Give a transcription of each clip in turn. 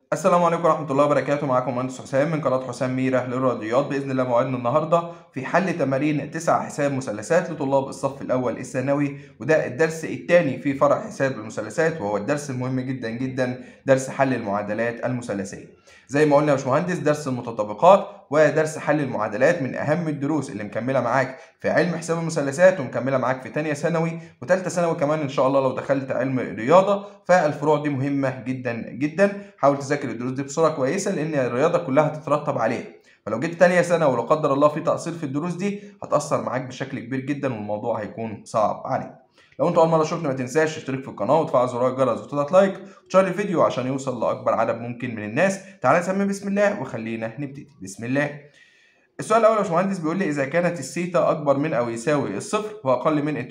السلام عليكم ورحمة الله وبركاته معاكم مهندس حسام من قناة حسام ميرة للرياضيات بإذن الله موعدنا النهاردة في حل تمارين تسع حساب مثلثات لطلاب الصف الأول الثانوي وده الدرس الثاني في فرع حساب المثلثات وهو الدرس المهم جدا جدا درس حل المعادلات المثلثية. زي ما قلنا يا باشمهندس درس المتطابقات ودرس حل المعادلات من أهم الدروس اللي مكملة معاك في علم حساب المثلثات ومكملة معاك في تانية ثانوي وتالتة ثانوي كمان إن شاء الله لو دخلت علم رياضة فالفروع دي مهمة جدا جدا حاول تذاكر الدروس دي بصورة كويسة لأن الرياضة كلها تترتب عليها فلو جيت تانية سنة ولو قدر الله في تقصير في الدروس دي هتأثر معاك بشكل كبير جدا والموضوع هيكون صعب عليك لو انت اول مره شفنا ما تنساش تشترك في القناه وتفعل زرار الجرس وتضغط لايك وتشير الفيديو عشان يوصل لاكبر عدد ممكن من الناس تعالى نسمي بسم الله وخلينا نبتدي بسم الله السؤال الاول يا باشمهندس بيقول لي اذا كانت السيتا اكبر من او يساوي الصفر واقل من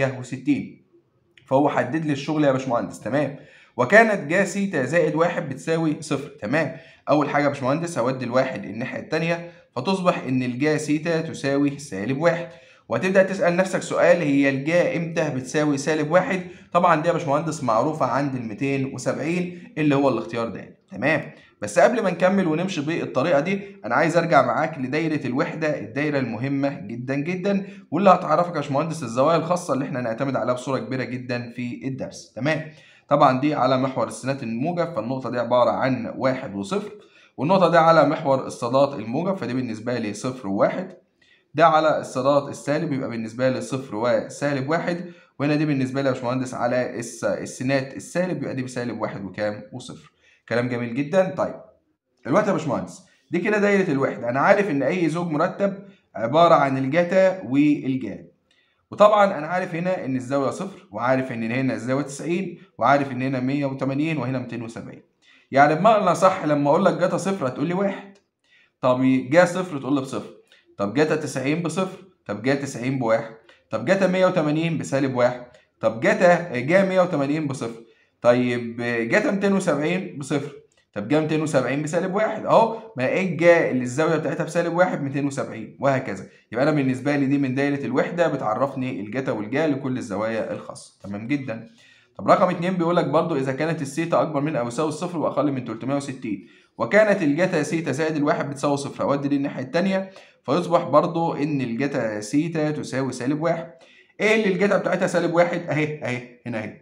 360 فهو حدد لي الشغل يا باشمهندس تمام وكانت جا سيتا زائد واحد بتساوي صفر تمام اول حاجه يا باشمهندس هودي الواحد الناحيه الثانيه فتصبح ان الجا سيتا تساوي سالب واحد وهتبدا تسال نفسك سؤال هي الجا امتى بتساوي سالب واحد طبعا دي يا باشمهندس معروفه عند ال 270 اللي هو الاختيار ده تمام بس قبل ما نكمل ونمشي بالطريقه دي انا عايز ارجع معاك لدايره الوحده الدايره المهمه جدا جدا واللي هتعرفك يا باشمهندس الزوايا الخاصه اللي احنا هنعتمد عليها بصوره كبيره جدا في الدرس تمام طبعا دي على محور السينات الموجب فالنقطه دي عباره عن واحد وصفر والنقطه دي على محور الصادات الموجب فدي بالنسبه لي صفر وواحد ده على الصادات السالب يبقى بالنسبه لي صفر وسالب واحد وهنا دي بالنسبه لي يا باشمهندس على السينات السالب يبقى دي بسالب واحد وكام وصفر كلام جميل جدا طيب دلوقتي يا باشمهندس دي كده دايره الوحده انا عارف ان اي زوج مرتب عباره عن الجتا والجا وطبعا انا عارف هنا ان الزاويه صفر وعارف ان هنا الزاويه 90 وعارف ان هنا 180 وهنا 270 يعني بمعنى صح لما اقول لك جتا صفر هتقول لي واحد طب جا صفر تقول لي بصفر طب جتا 90 بصفر طب جا 90 بواحد طب جتا 180 بسالب واحد طب جتا جا 180 بصفر طيب جتا 270 بصفر طب جا 270 بسالب واحد اهو ما ايه جا اللي الزاويه بتاعتها بسالب واحد 270 وهكذا يبقى انا بالنسبه لي دي من دايره الوحده بتعرفني الجتا والجا لكل الزوايا الخاصه تمام جدا طب رقم اتنين بيقول لك برضو اذا كانت السيتا اكبر من او يساوي الصفر واقل من 360 وكانت الجتا سيتا زائد الواحد بتساوي صفر اودي دي الناحيه الثانيه فيصبح برضو ان الجتا سيتا تساوي سالب واحد ايه اللي الجتا بتاعتها سالب واحد اهي اهي هنا اهي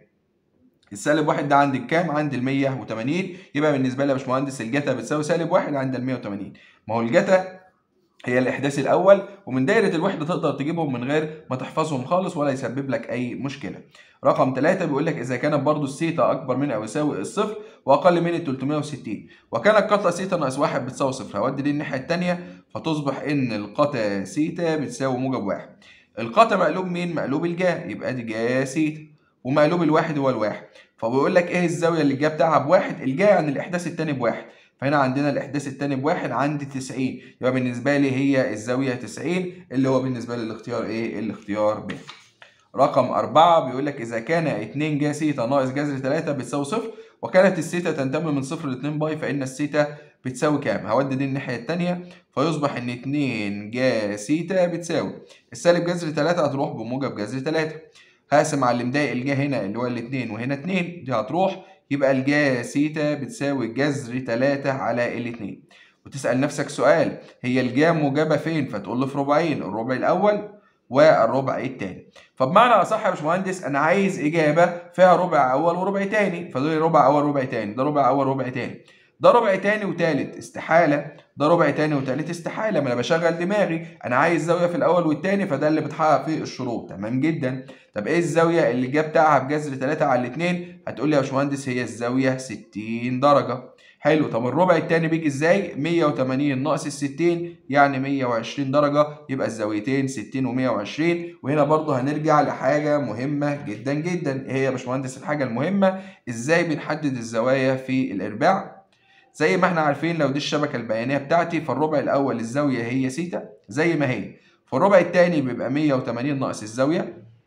السالب واحد ده عند الكام؟ عند ال 180 يبقى بالنسبه لي يا باشمهندس الجتا بتساوي سالب واحد عند ال 180 ما هو الجتا هي الاحداث الاول ومن دايره الوحده تقدر تجيبهم من غير ما تحفظهم خالص ولا يسبب لك اي مشكله. رقم 3 بيقول لك اذا كانت برضو السيتا اكبر من او يساوي الصفر واقل من ال 360 وكانت قطع سيتا ناقص واحد بتساوي صفر هودي دي الناحيه الثانيه فتصبح ان القطع سيتا بتساوي موجب واحد. القطع مقلوب مين؟ مقلوب الجا يبقى دي جا سيتا ومقلوب الواحد هو الواحد فبيقول لك ايه الزاويه اللي الجا بتاعها بواحد الجا عن الاحداث الثاني بواحد فهنا عندنا الاحداث الثاني بواحد عند 90 يبقى بالنسبه لي هي الزاويه 90 اللي هو بالنسبه لي الاختيار ايه الاختيار ب رقم أربعة بيقول لك إذا كان 2 جا سيتا ناقص جذر 3 بتساوي صفر وكانت السيتا تنتمي من صفر ل 2 باي فإن السيتا بتساوي كام؟ هودي دي الناحية التانية فيصبح إن 2 جا سيتا بتساوي السالب جذر 3 هتروح بموجب جذر 3 هقسم على اللي مضايق الجا هنا اللي هو الاتنين وهنا اتنين دي هتروح يبقى الجا سيتا بتساوي جذر 3 على الاتنين وتسأل نفسك سؤال هي الجا موجبة فين؟ فتقول له في ربعين الربع الأول والربع التاني فبمعنى اصح يا باشمهندس انا عايز اجابه فيها ربع اول وربع تاني فدول ربع اول ربع تاني ده ربع اول ربع تاني ده ربع تاني وتالت استحاله ده ربع تاني وتالت استحاله ما انا بشغل دماغي انا عايز زاويه في الاول والتاني فده اللي بتحقق فيه الشروط تمام جدا طب ايه الزاويه اللي جاب بتاعها بجذر 3 على الاثنين هتقول لي يا باشمهندس هي الزاويه 60 درجه حلو طب الربع التاني بيجي ازاي 180 ناقص ال 60 يعني 120 درجه يبقى الزاويتين 60 و120 وهنا برضه هنرجع لحاجه مهمه جدا جدا ايه هي يا باشمهندس الحاجه المهمه ازاي بنحدد الزوايا في الارباع زي ما احنا عارفين لو دي الشبكه البيانيه بتاعتي فالربع الاول الزاويه هي سيتا زي ما هي فالربع الثاني بيبقى 180 ناقص الزاويه في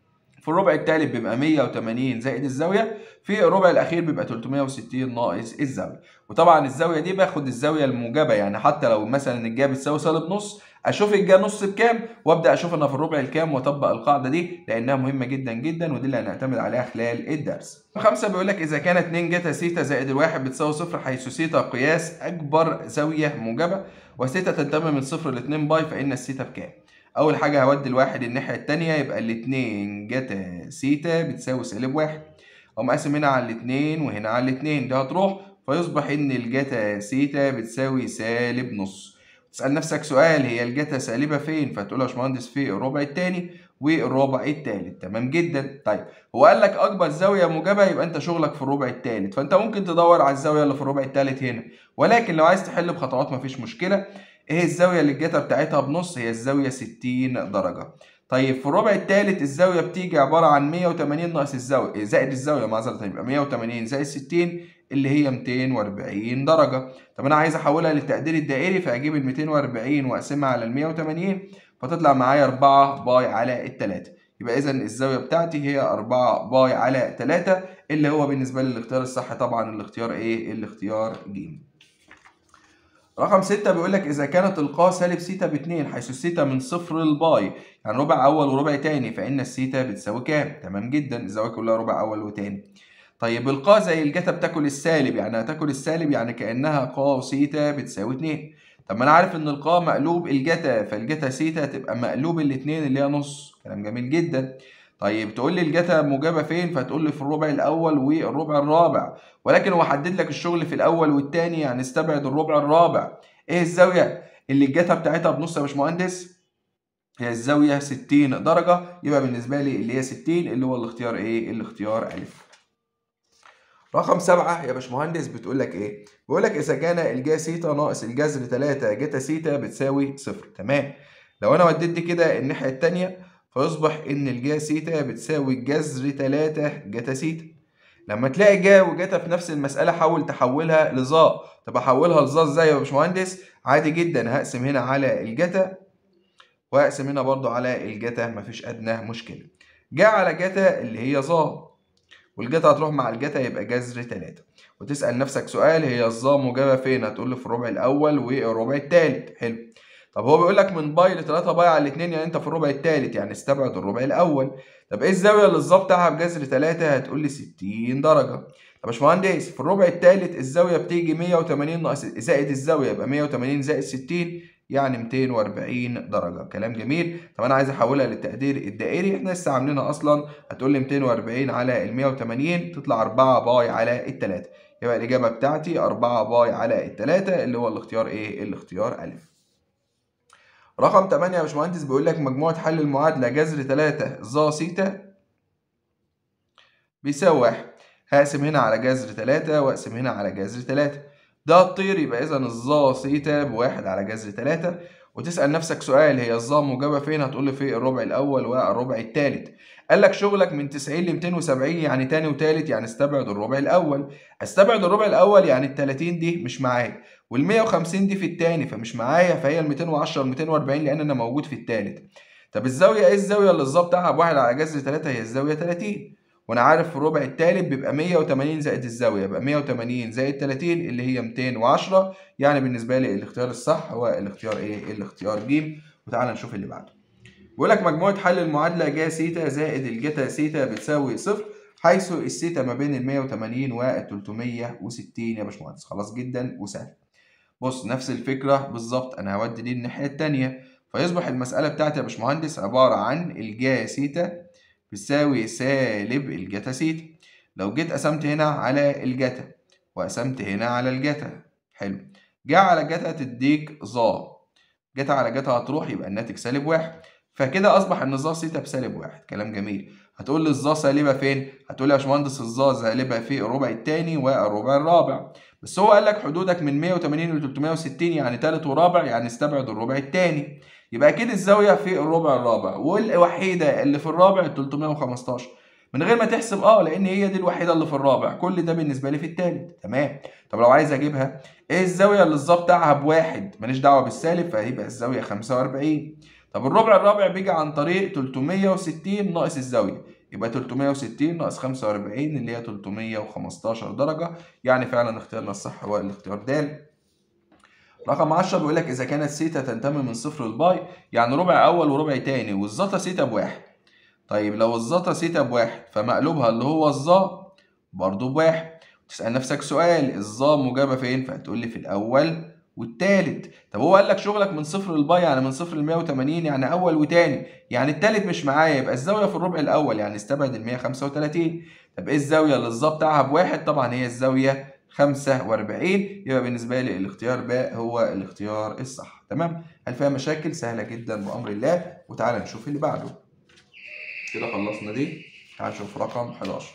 في الربع الثالث بيبقى 180 زائد الزاويه في الربع الاخير بيبقى 360 ناقص الزاويه وطبعا الزاويه دي باخد الزاويه الموجبه يعني حتى لو مثلا الجا بتساوي سالب نص اشوف الجا نص بكام وابدا اشوف انا في الربع الكام واطبق القاعده دي لانها مهمه جدا جدا ودي اللي هنعتمد عليها خلال الدرس. خمسه بيقول لك اذا كانت 2 جتا سيتا زائد الواحد بتساوي صفر حيث سيتا قياس اكبر زاويه موجبه وسيتا تنتمي من صفر ل 2 باي فان السيتا بكام؟ اول حاجه هودي الواحد الناحيه الثانيه يبقى الاتنين جتا سيتا بتساوي سالب واحد اقوم قاسم هنا على الاتنين وهنا على الاتنين دي هتروح فيصبح ان الجتا سيتا بتساوي سالب نص تسال نفسك سؤال هي الجتا سالبه فين فتقول يا باشمهندس في الربع الثاني والربع الثالث تمام جدا طيب هو قال لك اكبر زاويه موجبه يبقى انت شغلك في الربع الثالث فانت ممكن تدور على الزاويه اللي في الربع الثالث هنا ولكن لو عايز تحل بخطوات مفيش مشكله ايه الزاويه اللي الجتا بتاعتها بنص هي الزاويه 60 درجه طيب في الربع الثالث الزاويه بتيجي عباره عن 180 ناقص الزاويه زائد الزاويه معذره يبقى 180 زائد 60 اللي هي 240 درجه طب انا عايز احولها للتقدير الدائري فاجيب ال 240 واقسمها على ال 180 فتطلع معايا 4 باي على التلاتة يبقى اذا الزاويه بتاعتي هي 4 باي على 3 اللي هو بالنسبه لي الاختيار الصح طبعا الاختيار ايه الاختيار ج رقم 6 بيقول لك إذا كانت القاء سالب سيتا ب 2 حيث السيتا من صفر لباي يعني ربع أول وربع تاني فإن السيتا بتساوي كام؟ تمام جدا الزوايا كلها ربع أول وتاني. طيب القاء زي الجتا بتاكل السالب يعني هتاكل السالب يعني كأنها قا سيتا بتساوي 2 طب ما أنا عارف إن القاء مقلوب الجتا فالجتا سيتا تبقى مقلوب الاتنين اللي هي نص كلام جميل جدا. طيب تقول لي الجتا موجبه فين فتقول لي في الربع الاول والربع الرابع ولكن هو حدد لك الشغل في الاول والثاني يعني استبعد الربع الرابع ايه الزاويه اللي الجتا بتاعتها بنص يا باشمهندس هي الزاويه 60 درجه يبقى بالنسبه لي اللي هي 60 اللي هو الاختيار ايه الاختيار الف رقم سبعة يا باشمهندس بتقول لك ايه؟ بيقول لك اذا كان الجا سيتا ناقص الجذر 3 جتا سيتا بتساوي صفر تمام لو انا وديت دي كده الناحيه الثانيه فيصبح ان الجا سيتا بتساوي جذر 3 جتا سيتا لما تلاقي جا وجتا في نفس المسألة حاول تحولها لظا طب احولها لظا ازاي يا باشمهندس عادي جدا هقسم هنا على الجتا وهقسم هنا برضو على الجتا مفيش ادنى مشكلة جا على جتا اللي هي ظا والجتا هتروح مع الجتا يبقى جذر 3 وتسأل نفسك سؤال هي الظا موجبة فين هتقول لي في الربع الاول والربع الثالث حلو طب هو بيقول لك من باي ل 3 باي على الاثنين يعني انت في الربع الثالث يعني استبعد الربع الاول طب ايه الزاويه اللي الظا بتاعها بجذر 3 هتقول لي 60 درجه طب يا باشمهندس في الربع الثالث الزاويه بتيجي 180 ناقص زائد الزاويه يبقى 180 زائد 60 يعني 240 درجه كلام جميل طب انا عايز احولها للتقدير الدائري احنا لسه عاملينها اصلا هتقول لي 240 على ال 180 تطلع 4 باي على الثلاثه يبقى الاجابه بتاعتي 4 باي على الثلاثه اللي هو الاختيار ايه الاختيار الف رقم 8 يا باشمهندس بيقول لك مجموعة حل المعادلة جذر 3 ظا سيتا بيساوي واحد هقسم هنا على جذر 3 واقسم هنا على جذر 3 ده هتطير يبقى إذا الظا سيتا بواحد على جذر 3 وتسأل نفسك سؤال هي الظا موجبة فين هتقول لي في الربع الأول والربع الثالث قال لك شغلك من 90 ل 270 يعني تاني وتالت يعني استبعد الربع الأول استبعد الربع الأول يعني ال 30 دي مش معايا وال 150 دي في التاني فمش معايا فهي ال 210 ال 240 لان انا موجود في التالت طب الزاويه ايه الزاويه اللي الظا بتاعها بواحد على جذر 3 هي الزاويه 30 وانا عارف في الربع التالت بيبقى 180 زائد الزاويه يبقى 180 زائد 30 اللي هي 210 يعني بالنسبه لي الاختيار الصح هو الاختيار ايه الاختيار ج وتعالى نشوف اللي بعده بيقول لك مجموعه حل المعادله جا سيتا زائد الجتا سيتا بتساوي صفر حيث السيتا ما بين ال 180 وال 360 يا باشمهندس خلاص جدا وسهل بص نفس الفكرة بالظبط أنا هودي دي الناحية التانية فيصبح المسألة بتاعتي يا باشمهندس عبارة عن الجا سيتا بتساوي سالب الجتا سيتا لو جيت قسمت هنا على الجتا وقسمت هنا على الجتا حلو جا على جتا تديك ظا جتا على جتا هتروح يبقى الناتج سالب واحد فكده أصبح إن ظا سيتا بسالب واحد كلام جميل هتقول لي الظا سالبة فين؟ هتقول لي يا باشمهندس الظا سالبة في الربع التاني والربع الرابع بس هو قال لك حدودك من 180 ل 360 يعني تالت ورابع يعني استبعد الربع الثاني يبقى اكيد الزاويه في الربع الرابع والوحيده اللي في الرابع ال 315 من غير ما تحسب اه لان هي دي الوحيده اللي في الرابع كل ده بالنسبه لي في الثالث تمام طب لو عايز اجيبها ايه الزاويه اللي الظا بتاعها بواحد ماليش دعوه بالسالب فهيبقى الزاويه 45 طب الربع الرابع بيجي عن طريق 360 ناقص الزاويه يبقى 360 ناقص 45 اللي هي 315 درجة يعني فعلا اختيارنا الصح هو الاختيار د رقم 10 بيقول لك إذا كانت سيتا تنتمي من صفر لباي يعني ربع أول وربع تاني والزتا سيتا بواحد طيب لو الزتا سيتا بواحد فمقلوبها اللي هو الظا برضه بواحد تسأل نفسك سؤال الظا موجبة فين؟ فهتقول لي في الأول والتالت طب هو قال لك شغلك من صفر للباي يعني من صفر ل 180 يعني اول وتاني يعني التالت مش معايا يبقى الزاويه في الربع الاول يعني استبعد ال 135 طب ايه الزاويه اللي الظا بتاعها بواحد طبعا هي الزاويه 45 يبقى بالنسبه لي الاختيار باء هو الاختيار الصح تمام هل فيها مشاكل سهله جدا بامر الله وتعالى نشوف اللي بعده كده خلصنا دي تعال نشوف رقم 11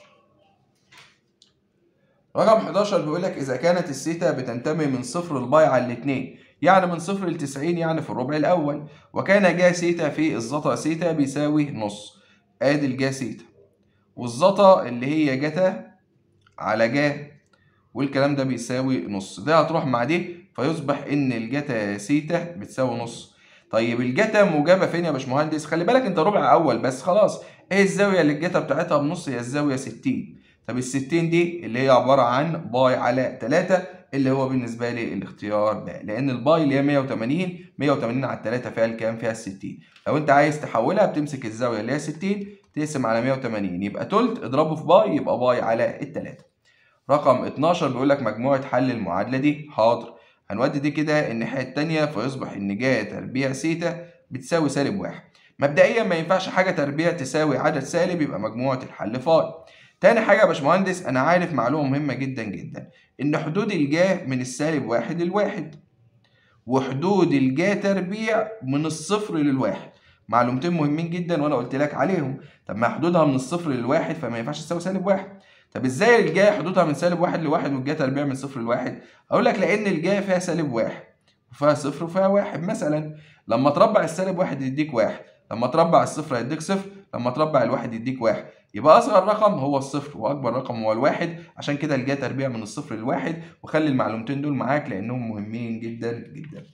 رقم 11 بيقول لك إذا كانت السيتا بتنتمي من صفر لباي على الاتنين يعني من صفر ل 90 يعني في الربع الأول وكان جا سيتا في الزتا سيتا بيساوي نص آدي الجا سيتا والزتا اللي هي جتا على جا والكلام ده بيساوي نص ده هتروح مع دي فيصبح إن الجتا سيتا بتساوي نص طيب الجتا موجبة فين يا باشمهندس؟ خلي بالك أنت ربع أول بس خلاص إيه الزاوية اللي الجتا بتاعتها بنص هي الزاوية 60 طب ال 60 دي اللي هي عبارة عن باي على 3 اللي هو بالنسبة لي الاختيار ده لأن الباي اللي هي 180 180 على 3 فيها الكام؟ فيها ال 60 لو أنت عايز تحولها بتمسك الزاوية اللي هي 60 تقسم على 180 يبقى تلت اضربه في باي يبقى باي على التلاتة رقم 12 بيقول لك مجموعة حل المعادلة دي حاضر هنودي دي كده الناحية التانية فيصبح إن جا تربيع سيتا بتساوي سالب واحد مبدئيا ما ينفعش حاجة تربيع تساوي عدد سالب يبقى مجموعة الحل فاي تاني حاجة يا باشمهندس أنا عارف معلومة مهمة جدا جدا إن حدود الجا من السالب واحد للواحد وحدود الجا تربيع من الصفر للواحد معلومتين مهمين جدا وأنا قلت لك عليهم طب ما حدودها من الصفر للواحد فما ينفعش تساوي سالب واحد طب ازاي الجا حدودها من سالب واحد لواحد والجا تربيع من صفر لواحد؟ أقول لك لأن الجا فيها سالب واحد وفيها صفر وفيها واحد مثلا لما تربع السالب واحد يديك واحد لما تربع الصفر هيديك صفر لما تربع الواحد يديك واحد يبقى اصغر رقم هو الصفر واكبر رقم هو الواحد عشان كده الجا تربيع من الصفر للواحد وخلي المعلومتين دول معاك لانهم مهمين جدا جدا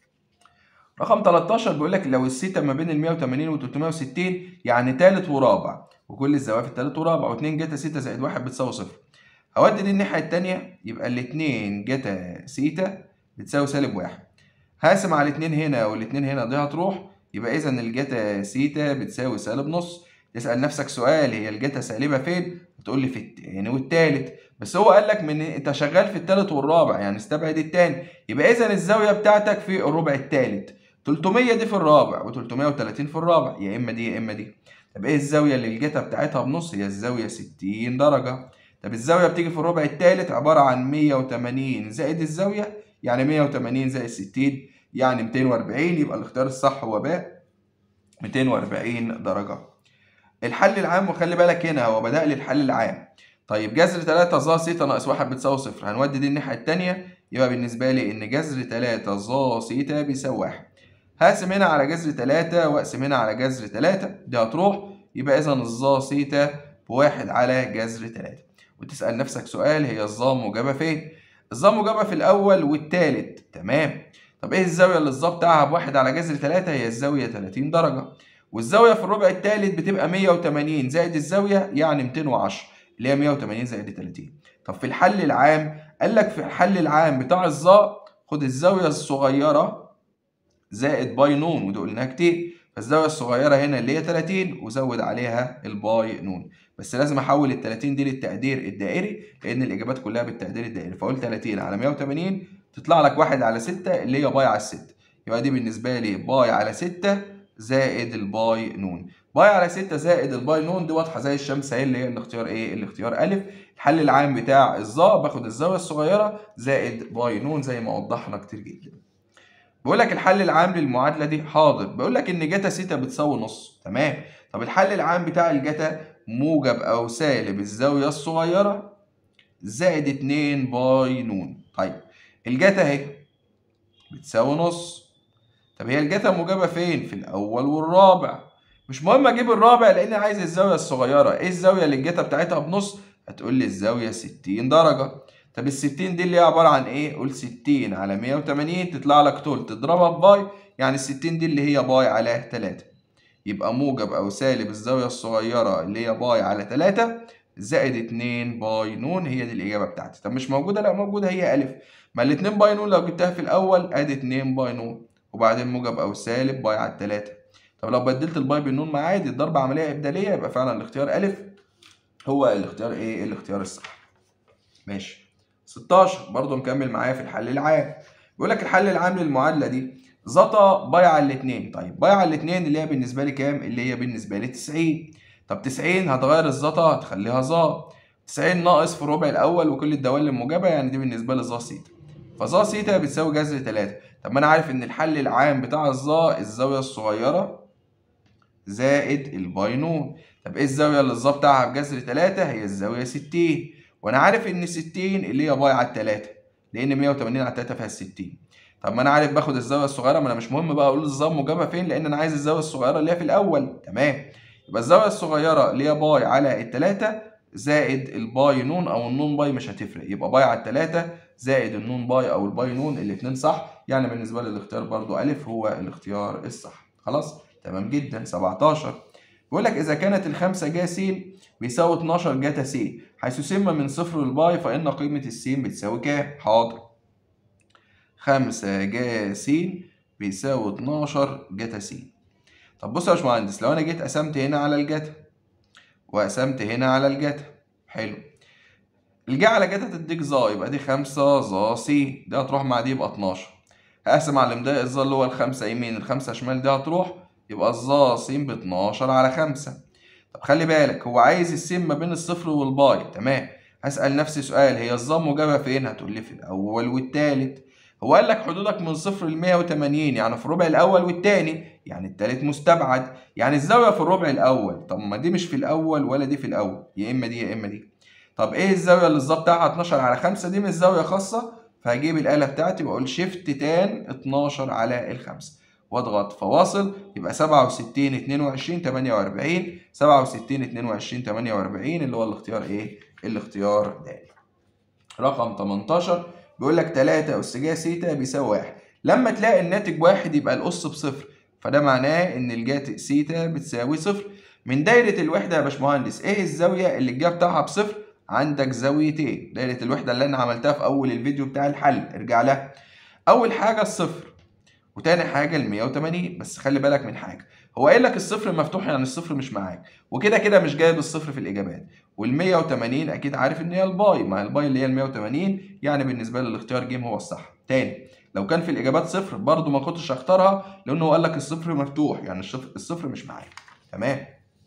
رقم 13 بيقول لك لو السيتا ما بين ال 180 و 360 يعني تالت ورابع وكل الزوايا في التالت ورابع و2 جتا سيتا زائد 1 بتساوي صفر هودي دي الناحيه الثانيه يبقى الاتنين جتا سيتا بتساوي سالب واحد هقسم على الاتنين هنا والاتنين هنا دي هتروح يبقى اذا الجتا سيتا بتساوي سالب نص تسأل نفسك سؤال هي الجتا سالبة فين؟ هتقول لي في التاني والتالت بس هو قال لك من انت شغال في التالت والرابع يعني استبعد التاني يبقى اذا الزاوية بتاعتك في الربع التالت 300 دي في الرابع و330 في الرابع يا اما دي يا اما دي طب ايه الزاوية اللي الجتا بتاعتها بنص هي الزاوية 60 درجة طب الزاوية بتيجي في الربع التالت عبارة عن 180 زائد الزاوية يعني 180 زائد 60 يعني 240 يبقى الاختيار الصح هو باء 240 درجة الحل العام وخلي بالك هنا هو بدأ لي الحل العام طيب جذر 3 ظا سيتا ناقص 1 بتساوي صفر هنودي دي الناحية التانية يبقى بالنسبة لي إن جذر 3 ظا سيتا بيساوي 1 هقسم هنا على جذر 3 واقسم هنا على جذر 3 دي هتروح يبقى إذا الظا سيتا بواحد على جذر 3 وتسأل نفسك سؤال هي الظا موجبة فين؟ الظا موجبة في الأول والتالت تمام طب إيه الزاوية اللي الظا بتاعها بواحد على جذر 3 هي الزاوية 30 درجة والزاوية في الربع الثالث بتبقى 180 زائد الزاوية يعني 210 اللي هي 180 زائد 30 طب في الحل العام قال لك في الحل العام بتاع الظا خد الزاوية الصغيرة زائد باي نون ودي قلناها كتير فالزاوية الصغيرة هنا اللي هي 30 وزود عليها الباي نون بس لازم احول ال 30 دي للتقدير الدائري لان الاجابات كلها بالتقدير الدائري فقول 30 على 180 تطلع لك 1 على 6 اللي هي باي على 6 يبقى دي بالنسبة لي باي على 6 زائد الباي نون باي على 6 زائد الباي نون دي واضحه زي الشمس اهي اللي هي الاختيار ايه الاختيار الف الحل العام بتاع الظا باخد الزاويه الصغيره زائد باي نون زي ما وضحنا كتير جدا بيقول لك الحل العام للمعادله دي حاضر بيقول لك ان جتا سيتا بتساوي نص تمام طب الحل العام بتاع الجتا موجب او سالب الزاويه الصغيره زائد 2 باي نون طيب الجتا اهي بتساوي نص طب هي الجتا موجبة فين؟ في الأول والرابع. مش مهم أجيب الرابع لأن عايز الزاوية الصغيرة، إيه الزاوية اللي الجتا بتاعتها بنص؟ هتقول لي الزاوية 60 درجة. طب ال 60 دي اللي هي عبارة عن إيه؟ قول 60 على 180 تطلع لك تلت تضربها في باي، يعني ال 60 دي اللي هي باي على 3. يبقى موجب أو سالب الزاوية الصغيرة اللي هي باي على 3 زائد 2 باي نون هي دي الإجابة بتاعتي طب مش موجودة لا موجودة هي ألف ما ال 2 باي نون لو جبتها في الأول أدي 2 باي نون وبعدين موجب أو سالب باي على 3 طب لو بدلت الباي بالنون معاه دي الضرب عملية إبدالية يبقى فعلا الاختيار ألف هو الاختيار إيه الاختيار الصح ماشي 16 برضه مكمل معايا في الحل العام بيقول لك الحل العام للمعادلة دي زتا باي على الاثنين طيب باي على الاثنين اللي هي بالنسبة لي كام اللي هي بالنسبة لي 90 طب 90 هتغير الزتا هتخليها ظا 90 ناقص في الربع الاول وكل الدوال الموجبه يعني دي بالنسبه لي ظا سيتا فظا سيتا بتساوي جذر 3 طب ما انا عارف ان الحل العام بتاع الظا الزاويه الصغيره زائد الباي نون طب ايه الزاويه اللي الظا بتاعها بجذر 3 هي الزاويه 60 وانا عارف ان 60 اللي هي باي على 3 لان 180 على 3 فيها 60 طب ما انا عارف باخد الزاويه الصغيره ما انا مش مهم بقى اقول الظا موجبه فين لان انا عايز الزاويه الصغيره اللي هي في الاول تمام يبقى الزاوية الصغيرة اللي هي باي على التلاتة زائد الباي نون أو النون باي مش هتفرق يبقى باي على التلاتة زائد النون باي أو الباي نون الاتنين صح يعني بالنسبة لي الاختيار برضو ألف هو الاختيار الصح خلاص تمام جدا 17 بيقول لك إذا كانت الخمسة جا س بيساوي 12 جاتا س حيث س من صفر للباي فإن قيمة الس بتساوي كام؟ حاضر خمسة جا س بيساوي 12 جاتا س طب بص يا باشمهندس لو انا جيت قسمت هنا على الجتا وقسمت هنا على الجتا حلو الجا على جتا تديك ظا يبقى دي خمسة ظا س دي هتروح مع دي يبقى 12 هقسم على اللي مضايق الظا اللي هو الخمسة يمين الخمسة شمال دي هتروح يبقى الظا س ب 12 على خمسة طب خلي بالك هو عايز السين ما بين الصفر والباي تمام هسأل نفسي سؤال هي الظا موجبة فين هتقول لي في الأول والتالت هو قال لك حدودك من صفر ل 180 يعني في الربع الاول والثاني يعني الثالث مستبعد يعني الزاويه في الربع الاول طب ما دي مش في الاول ولا دي في الاول يا اما دي يا اما دي طب ايه الزاويه اللي الظا بتاعها 12 على 5 دي مش زاويه خاصه فهجيب الاله بتاعتي واقول شيفت تان 12 على الخمسه واضغط فواصل يبقى 67 22 48 67 22 48 اللي هو الاختيار ايه الاختيار د رقم 18 بيقول لك 3 أس جا سيتا بيساوي واحد لما تلاقي الناتج واحد يبقى الأس بصفر فده معناه إن الجا سيتا بتساوي صفر من دايرة الوحدة يا باشمهندس إيه الزاوية اللي الجا بتاعها بصفر؟ عندك زاويتين دايرة الوحدة اللي أنا عملتها في أول الفيديو بتاع الحل ارجع لها أول حاجة الصفر وتاني حاجة ال 180 بس خلي بالك من حاجة هو قايل لك الصفر مفتوح يعني الصفر مش معاك وكده كده مش جايب الصفر في الإجابات وال 180 أكيد عارف إن هي الباي ما الباي اللي هي ال 180 يعني بالنسبة لي الاختيار جيم هو الصح تاني لو كان في الإجابات صفر برضو ما كنتش هختارها لأنه هو قال لك الصفر مفتوح يعني الصفر, الصفر مش معاك تمام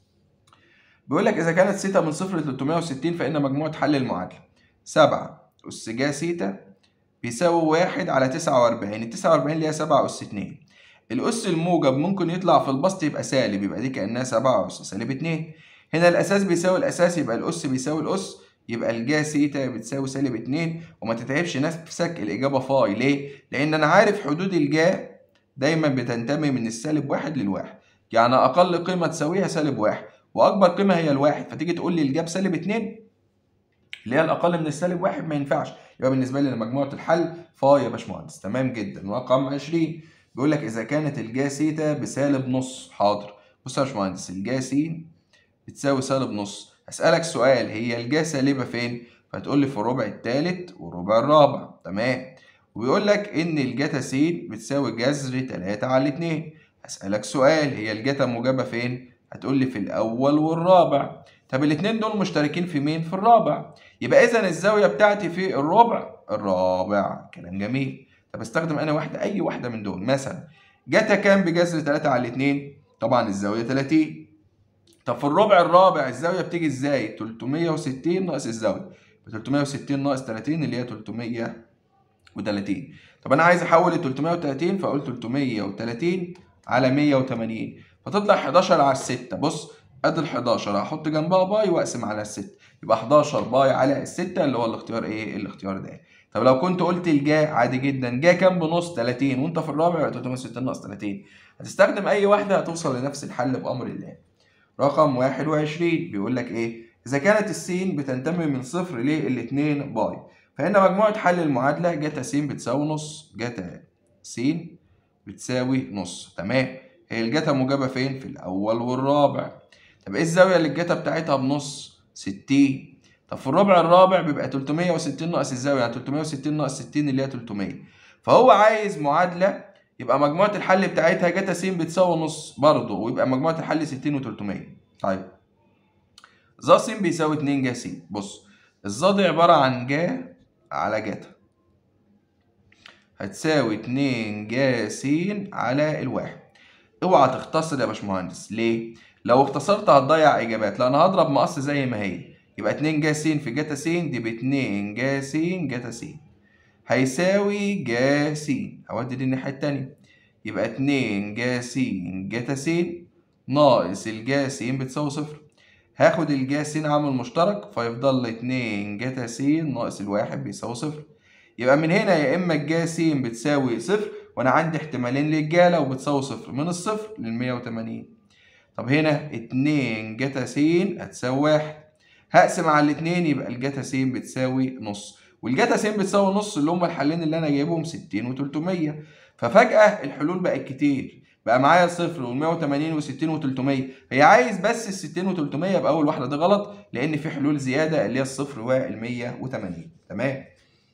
بيقول لك إذا كانت سيتا من صفر ل 360 فإن مجموعة حل المعادلة 7 أس جا سيتا بيساوي واحد على تسعة وأربعين التسعة وأربعين اللي هي سبعة أس اتنين الأس الموجب ممكن يطلع في البسط يبقى سالب يبقى دي كأنها سبعة أس سالب اتنين هنا الأساس بيساوي الأساس يبقى الأس بيساوي الأس يبقى الجا سيتا بتساوي سالب اتنين وما تتعبش نفسك الإجابة فاي ليه؟ لأن أنا عارف حدود الجا دايما بتنتمي من السالب واحد للواحد يعني أقل قيمة تساويها سالب واحد وأكبر قيمة هي الواحد فتيجي تقول لي الجا بسالب اتنين اللي هي الأقل من السالب واحد ما ينفعش يبقى بالنسبة لي مجموعة الحل فاي يا باشمهندس تمام جدا رقم 20 بيقول لك إذا كانت الجا سيتا بسالب نص حاضر بص يا باشمهندس الجا س بتساوي سالب نص هسألك سؤال هي الجا سالبة فين؟ فتقول لي في الربع التالت والربع الرابع تمام وبيقول لك إن الجاتا س بتساوي جذر 3 على 2 هسألك سؤال هي الجاتا موجبة فين؟ هتقول لي في الأول والرابع طب الاتنين دول مشتركين في مين؟ في الرابع يبقى إذا الزاوية بتاعتي في الربع الرابع كلام جميل طب استخدم أنا واحدة أي واحدة من دول مثلا جاتا كام بجذر 3 على 2 طبعا الزاوية 30 طب في الربع الرابع الزاوية بتيجي إزاي؟ 360 ناقص الزاوية 360 ناقص 30 اللي هي 330 طب أنا عايز أحول ال 330 فأقول 330 على 180 فتطلع 11 على 6 بص ادي ال 11 هحط جنبها باي واقسم على الستة يبقى 11 باي على الستة اللي هو الاختيار ايه الاختيار ده طب لو كنت قلت الجا عادي جدا جا كام بنص 30 وانت في الرابع يبقى 360 ناقص 30 هتستخدم اي واحده هتوصل لنفس الحل بامر الله رقم 21 بيقول لك ايه اذا كانت السين بتنتمي من صفر للاثنين باي فان مجموعه حل المعادله جاتا س بتساوي نص جاتا س بتساوي نص تمام هي الجتا موجبة فين؟ في الأول والرابع طب إيه الزاوية اللي الجتا بتاعتها بنص؟ 60 طب في الربع الرابع بيبقى 360 ناقص الزاوية يعني 360 ناقص 60 اللي هي 300 فهو عايز معادلة يبقى مجموعة الحل بتاعتها جتا س بتساوي نص برضه ويبقى مجموعة الحل 60 و300 طيب ظ س بيساوي 2 ج س بص الظ دي عبارة عن ج على جتا هتساوي 2 ج س على الواحد اوعى تختصر يا باشمهندس ليه؟ لو اختصرت هتضيع اجابات لان هضرب مقص زي ما هي يبقى 2 ج س في جتا س دي ب 2 ج س جتا س هيساوي ج س اودي دي الناحيه التانيه يبقى 2 ج س جتا س ناقص الجا س بتساوي صفر هاخد الجا س عامل مشترك فيفضل لي 2 جتا س ناقص الواحد بيساوي صفر يبقى من هنا يا اما الجا س بتساوي صفر وانا عندي احتمالين للجا لو بتساوي صفر من الصفر لل 180 طب هنا 2 جتا س هتساوي واحد هقسم على الاتنين يبقى الجتا س بتساوي نص والجتا س بتساوي نص اللي هم الحلين اللي انا جايبهم 60 و300 ففجأة الحلول بقت كتير بقى معايا صفر وال 180 و60 و300 هي عايز بس ال 60 و300 يبقى اول واحده دي غلط لان في حلول زياده اللي هي الصفر وال 180 تمام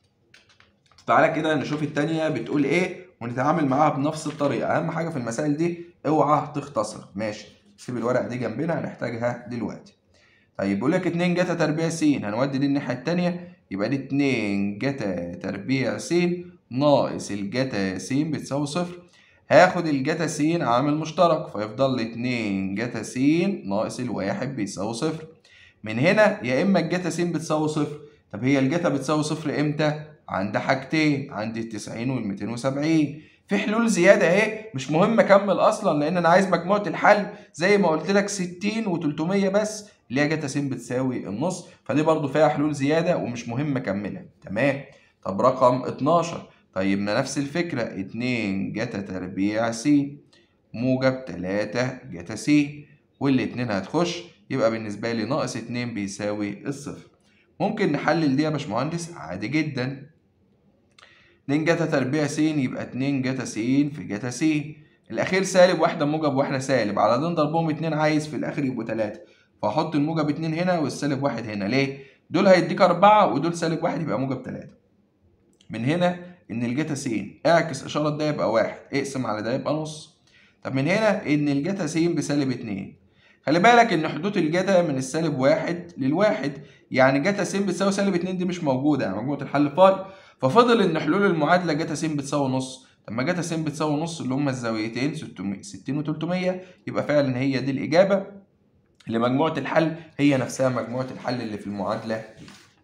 تعالى كده نشوف التانية بتقول ايه ونتعامل معاها بنفس الطريقه اهم حاجه في المسائل دي اوعى تختصر ماشي سيب الورقه دي جنبنا هنحتاجها دلوقتي طيب بيقول لك 2 جتا تربيع س هنودي دي الناحيه التانية يبقى دي 2 جتا تربيع س ناقص الجتا س بتساوي صفر هاخد الجتا س عامل مشترك فيفضل لي 2 جتا س ناقص الواحد بيساوي صفر من هنا يا اما الجتا س بتساوي صفر طب هي الجتا بتساوي صفر امتى؟ عند حاجتين عند ال 90 وال 270 في حلول زياده اهي مش مهم اكمل اصلا لان انا عايز مجموعه الحل زي ما قلت لك 60 و300 بس اللي هي جتا س بتساوي النص فدي برضو فيها حلول زياده ومش مهم اكملها تمام طب رقم 12 طيب نفس الفكرة اتنين جتا تربيع س موجب تلاتة جتا س والاتنين هتخش يبقى بالنسبة لي ناقص اتنين بيساوي الصفر ممكن نحلل دي يا باشمهندس عادي جدا اتنين جتا تربيع س يبقى اتنين جتا س في جتا س الأخير سالب واحدة موجب واحدة سالب على دين ضربهم اتنين عايز في الآخر يبقوا تلاتة فأحط الموجب اتنين هنا والسالب واحد هنا ليه؟ دول هيديك أربعة ودول سالب واحد يبقى موجب تلاتة من هنا ان الجتا س اعكس اشاره ده يبقى واحد اقسم على ده يبقى نص طب من هنا ان الجتا س بسالب اتنين خلي بالك ان حدود الجتا من السالب واحد للواحد يعني جتا س بتساوي سالب اتنين دي مش موجوده يعني مجموعه الحل فاي ففضل ان حلول المعادله جتا س بتساوي نص لما جتا س بتساوي نص اللي هما الزاويتين 60 و300 يبقى فعلا هي دي الاجابه لمجموعه الحل هي نفسها مجموعه الحل اللي في المعادله دي.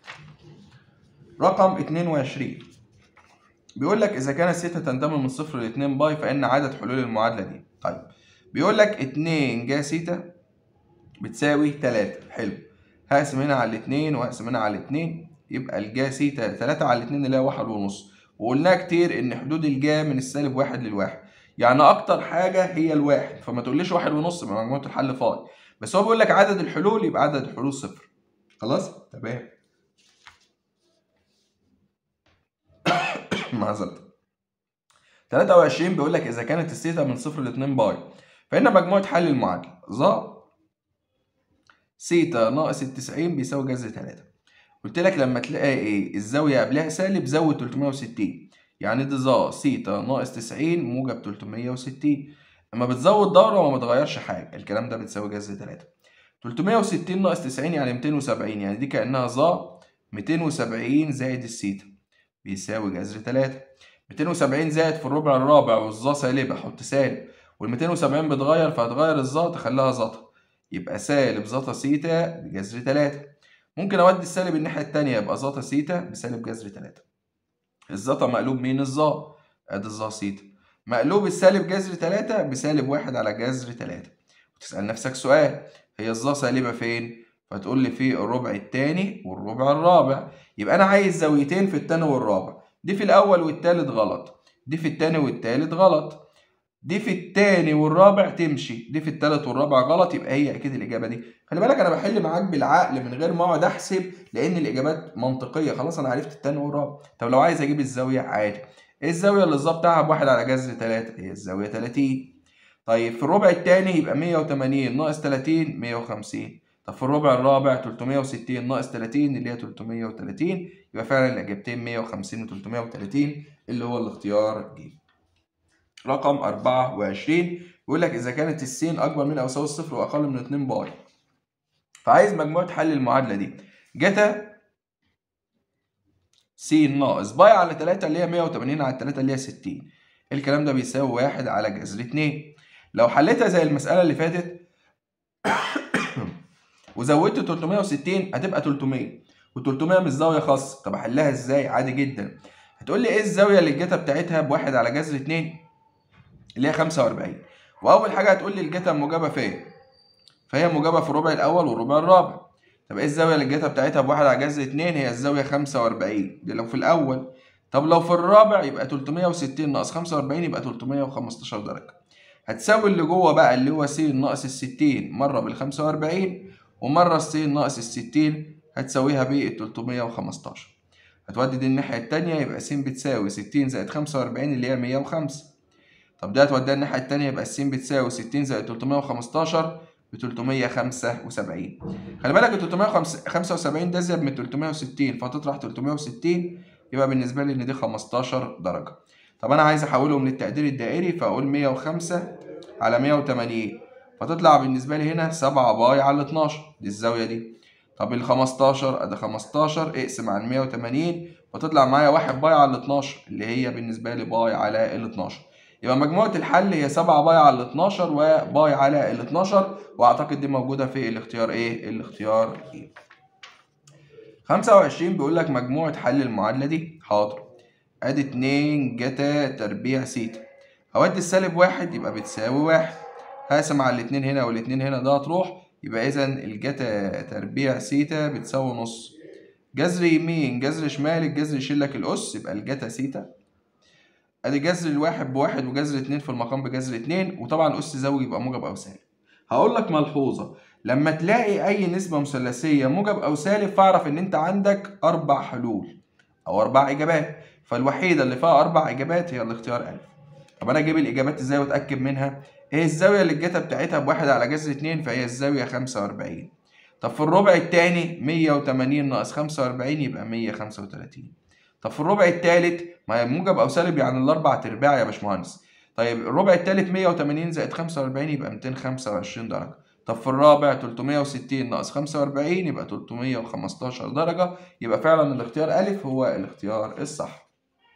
رقم 22 بيقول لك اذا كانت سيتا تنتمي من صفر ل 2 باي فان عدد حلول المعادله دي طيب بيقول لك 2 جا سيتا بتساوي 3 حلو هقسم هنا على الاتنين وهقسم هنا على الاتنين يبقى الجا سيتا 3 على الاتنين اللي هي واحد ونص وقلنا كتير ان حدود الجا من السالب واحد للواحد يعني اكتر حاجه هي الواحد فما تقوليش واحد ونص يبقى مجموعه الحل فاضي بس هو بيقول لك عدد الحلول يبقى عدد الحلول صفر خلاص تمام معذرة 23 بيقول لك إذا كانت الثيتا من صفر ل 2 باي فإن مجموعة حل المعادلة ظ سيتا ناقص ال 90 بيساوي جذر 3 قلت لك لما تلاقي إيه الزاوية قبلها سالب زود 360 يعني دي ظ سيتا ناقص 90 موجب 360 اما بتزود دورة وما بتغيرش حاجة الكلام ده بتساوي جذر 3 360 ناقص 90 يعني 270 يعني دي كأنها ظ 270 زائد السيتا بيساوي جذر 3 270 زائد في الربع الرابع والظا سالبة حط سالب وال 270 بتغير فهتغير الظا تخليها زتا يبقى سالب زتا سيتا بجذر 3 ممكن اودي السالب الناحية التانية يبقى زتا سيتا بسالب جذر 3 الزتا مقلوب مين الظا ادي الظا سيتا مقلوب السالب جذر 3 بسالب 1 على جذر 3 وتسأل نفسك سؤال هي الظا سالبة فين؟ فتقول لي في الربع التاني والربع الرابع يبقى انا عايز زاويتين في التاني والرابع دي في الاول والتالت غلط دي في التاني والتالت غلط دي في التاني والرابع تمشي دي في التالت والرابع غلط يبقى هي اكيد الاجابه دي خلي بالك انا بحل معاك بالعقل من غير ما اقعد احسب لان الاجابات منطقيه خلاص انا عرفت التاني والرابع طب لو عايز اجيب الزاويه عادي ايه الزاويه اللي الظا بتاعها بواحد على جذر 3 هي الزاويه 30 طيب في الربع الثاني يبقى 180 ناقص 30 150 طب في الربع الرابع 360 ناقص 30 اللي هي 330 يبقى فعلا الاجابتين 150 و 330 اللي هو الاختيار ج. رقم 24 بيقول لك اذا كانت السين اكبر من او يساوي الصفر واقل من 2 باي فعايز مجموعه حل المعادله دي جتا س ناقص باي على 3 اللي هي 180 على 3 اللي هي 60 الكلام ده بيساوي 1 على جذر 2 لو حليتها زي المساله اللي فاتت وزودت 360 هتبقى 300 و300 مش زاويه خاصه طب احلها ازاي عادي جدا هتقول لي ايه الزاويه اللي الجتا بتاعتها بواحد على جذر 2 اللي هي 45 واول حاجه هتقول لي الجتا موجبه فين فهي موجبه في الربع الاول والربع الرابع طب ايه الزاويه اللي الجتا بتاعتها بواحد على جذر 2 هي الزاويه 45 دي لو في الاول طب لو في الرابع يبقى 360 ناقص 45 يبقى 315 درجه هتساوي اللي جوه بقى اللي هو س ناقص ال 60 مره بال 45 ومره س ناقص ال 60 هتساويها ب 315 هتودي دي الناحيه التانية يبقى س بتساوي 60 زائد 45 اللي هي 105 طب ده هتوديها الناحيه التانية يبقى س بتساوي 60 زائد 315 ب 375 خلي بالك ال 375 ده زاد من 360 فتطرح 360 يبقى بالنسبه لي ان دي 15 درجه طب انا عايز احولهم للتقدير الدائري فاقول 105 على 180 فتطلع بالنسبه لي هنا 7 باي على 12 دي الزاويه دي طب ال 15 ادي 15 اقسم على 180 فتطلع معايا 1 باي على 12 اللي هي بالنسبه لي باي على ال 12 يبقى مجموعة الحل هي 7 باي على ال 12 وباي على ال 12 واعتقد دي موجودة في الاختيار ايه؟ الاختيار ايه؟ 25 بيقول لك مجموعة حل المعادلة دي حاضر ادي 2 جتا تربيع سيتا هودي السالب واحد يبقى بتساوي واحد هقسم على الاتنين هنا والاتنين هنا ده هتروح يبقى اذا الجتا تربيع سيتا بتساوي نص جذر يمين جذر شمال الجذر يشيل لك الاس يبقى الجتا سيتا ادي جذر الواحد بواحد وجذر اتنين في المقام بجذر اتنين وطبعا اس زوجي يبقى موجب او سالب هقول لك ملحوظه لما تلاقي اي نسبه مثلثيه موجب او سالب فاعرف ان انت عندك اربع حلول او اربع اجابات فالوحيده اللي فيها اربع اجابات هي الاختيار الف طب انا اجيب الاجابات ازاي واتاكد منها ايه الزاويه اللي الجتا بتاعتها بواحد على جذر اتنين فهي الزاويه 45 طب في الربع الثاني 180 ناقص 45 يبقى 135 طب في الربع الثالث ما هي موجب او سالب يعني الاربع ارباع يا باشمهندس طيب الربع الثالث 180 زائد 45 يبقى 225 درجه طب في الرابع 360 ناقص 45 يبقى 315 درجه يبقى فعلا الاختيار الف هو الاختيار الصح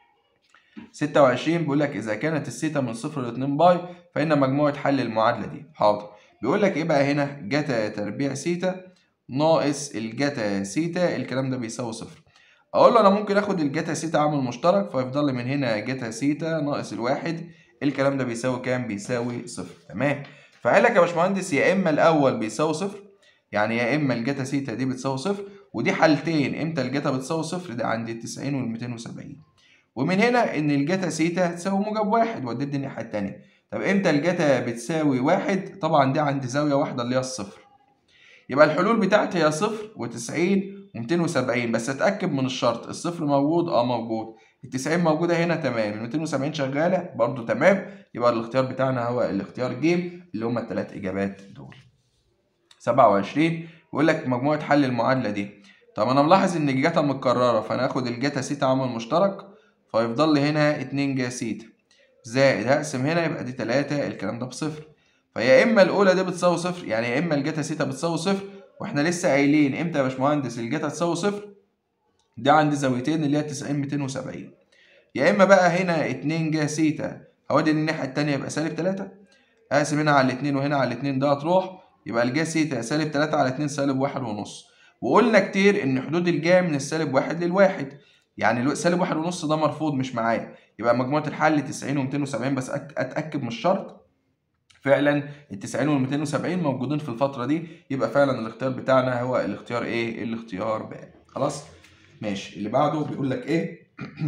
26 بيقول لك اذا كانت الثيتا من صفر ل 2 باي فان مجموعه حل المعادله دي حاضر بيقول لك ايه بقى هنا جتا تربيع سيتا ناقص الجتا سيتا الكلام ده بيساوي صفر اقول له انا ممكن اخد الجتا سيتا عامل مشترك فيفضل لي من هنا جتا سيتا ناقص الواحد الكلام ده بيساوي كام بيساوي صفر تمام فقال لك يا باشمهندس يا اما الاول بيساوي صفر يعني يا اما الجتا سيتا دي بتساوي صفر ودي حالتين امتى الجتا بتساوي صفر ده عند ال 90 وال 270 ومن هنا ان الجتا سيتا هتساوي موجب واحد وديت الناحيه التانيه طب امتى الجتا بتساوي واحد طبعا دي عند زاويه واحده اللي هي الصفر يبقى الحلول بتاعتي هي صفر و90 و270 بس اتاكد من الشرط الصفر موجود اه موجود ال 90 موجوده هنا تمام ال 270 شغاله برضو تمام يبقى الاختيار بتاعنا هو الاختيار ج اللي هما الثلاث اجابات دول 27 بيقول لك مجموعه حل المعادله دي طب انا ملاحظ ان الجتا متكرره فانا هاخد الجتا سيتا عامل مشترك فيفضل لي هنا 2 جا سيتا زائد هقسم هنا يبقى دي 3 الكلام ده بصفر فيا اما الاولى دي بتساوي صفر يعني يا اما الجتا سيتا بتساوي صفر واحنا لسه قايلين امتى يا باشمهندس الجتا تساوي صفر دي عند زاويتين اللي هي 90 270 يا اما بقى هنا 2 جا سيتا هودي الناحيه الثانيه يبقى سالب 3 اقسم هنا على الاثنين وهنا على الاثنين ده هتروح يبقى الجا سيتا سالب 3 على 2 سالب واحد ونص وقلنا كتير ان حدود الجا من السالب واحد للواحد يعني سالب واحد ونص ده مرفوض مش معايا يبقى مجموعه الحل 90 و270 بس اتاكد من الشرط فعلا ال 90 وال 270 موجودين في الفتره دي يبقى فعلا الاختيار بتاعنا هو الاختيار ايه الاختيار ب خلاص ماشي اللي بعده بيقول لك ايه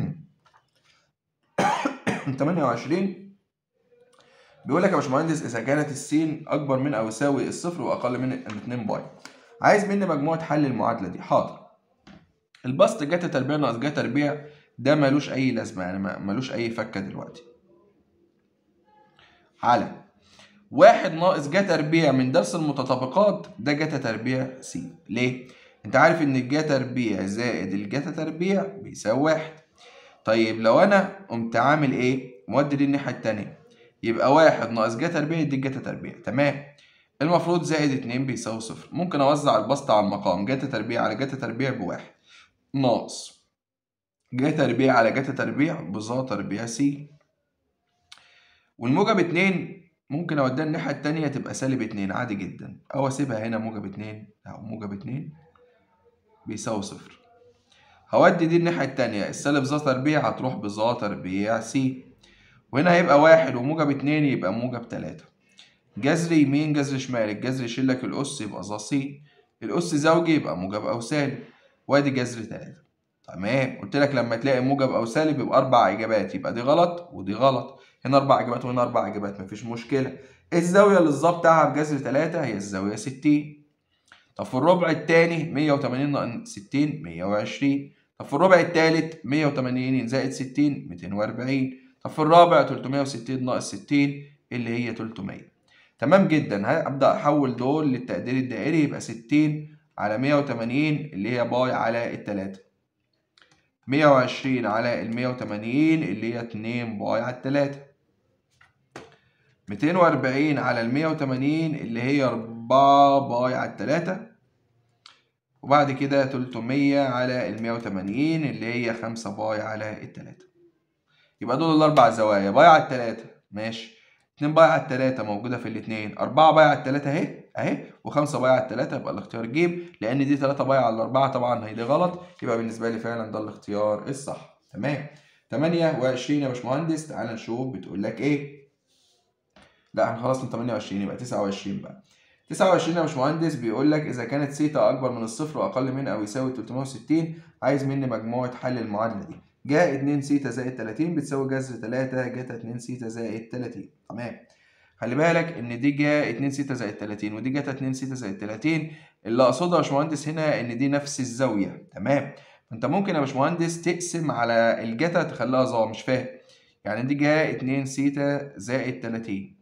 28 بيقول لك يا باشمهندس اذا كانت السين اكبر من او يساوي الصفر واقل من 2 باي عايز مني مجموعه حل المعادله دي حاضر البسط جتا تربيع ناقص جتا تربيع ده ملوش اي لازمه يعني ملوش اي فكه دلوقتي على واحد ناقص جا تربيع من درس المتطابقات ده جتا تربيع س ليه؟ انت عارف ان الجا تربيع زائد الجتا تربيع بيساوي واحد طيب لو انا قمت عامل ايه؟ مودي دي الناحية التانية يبقى واحد ناقص جا تربيع يديك جتا تربيع تمام المفروض زائد اتنين بيساوي صفر ممكن اوزع البسط على المقام جتا تربيع على جتا تربيع بواحد ناقص جا تربيع على جتا تربيع بظا تربيع س والموجب اتنين ممكن اوديها الناحية التانية تبقى سالب اتنين عادي جدا او اسيبها هنا موجب اتنين او موجب اتنين بيساوي صفر هودي دي الناحية التانية السالب ظا تربيع هتروح بظا تربيع س وهنا هيبقى واحد وموجب اتنين يبقى موجب تلاتة جذر يمين جذر شمال الجذر يشيل لك الأس يبقى ظا س الأس زوجي يبقى موجب أو سالب وادي جذر تلاتة تمام قلت لك لما تلاقي موجب أو سالب يبقى أربع إجابات يبقى دي غلط ودي غلط هنا أربع إجابات وهنا أربع إجابات مفيش مشكلة الزاوية اللي الظا بتاعها بجذر تلاتة هي الزاوية ستين طب في الربع التاني مية وتمانين ناقص ستين مية وعشرين طب في الربع التالت مية وتمانين زائد ستين ميتين وأربعين طب في الرابع تلتمية وستين ناقص ستين اللي هي تلتمية تمام جدا هبدأ أحول دول للتقدير الدائري يبقى ستين على مية وتمانين اللي هي باي على التلاتة مية وعشرين على المية وتمانين اللي هي اتنين باي على التلاتة ميتين وأربعين على المية وتمانين اللي هي أربعة باي على التلاتة وبعد كده تلتمية على المية وتمانين اللي هي خمسة باي على التلاتة يبقى دول الأربع زوايا باي على التلاتة ماشي اتنين باي على التلاتة موجودة في الاتنين أربعة باي على التلاتة أهي أهي وخمسة باي على التلاتة يبقى الاختيار ج لأن دي تلاتة باي على الأربعة طبعا هي دي غلط يبقى بالنسبة لي فعلا ده الاختيار الصح تمام تمانية وعشرين يا باشمهندس تعالى نشوف بتقول لك إيه لا احنا خلصنا تمانية وعشرين يبقى تسعة وعشرين بقى تسعة وعشرين يا باشمهندس بيقول لك إذا كانت سيتا أكبر من الصفر وأقل من أو يساوي تلتمية وستين عايز مني مجموعة حل المعادلة دي جا 2 سيتا زائد 30 بتساوي جذر 3 جتا 2 سيتا زائد 30 تمام خلي بالك ان دي جا 2 سيتا زائد 30 ودي جتا 2 سيتا زائد 30 اللي اقصده يا باشمهندس هنا ان دي نفس الزاويه تمام فانت ممكن يا باشمهندس تقسم على الجتا تخليها ظا مش فاهم يعني دي جا 2 سيتا زائد 30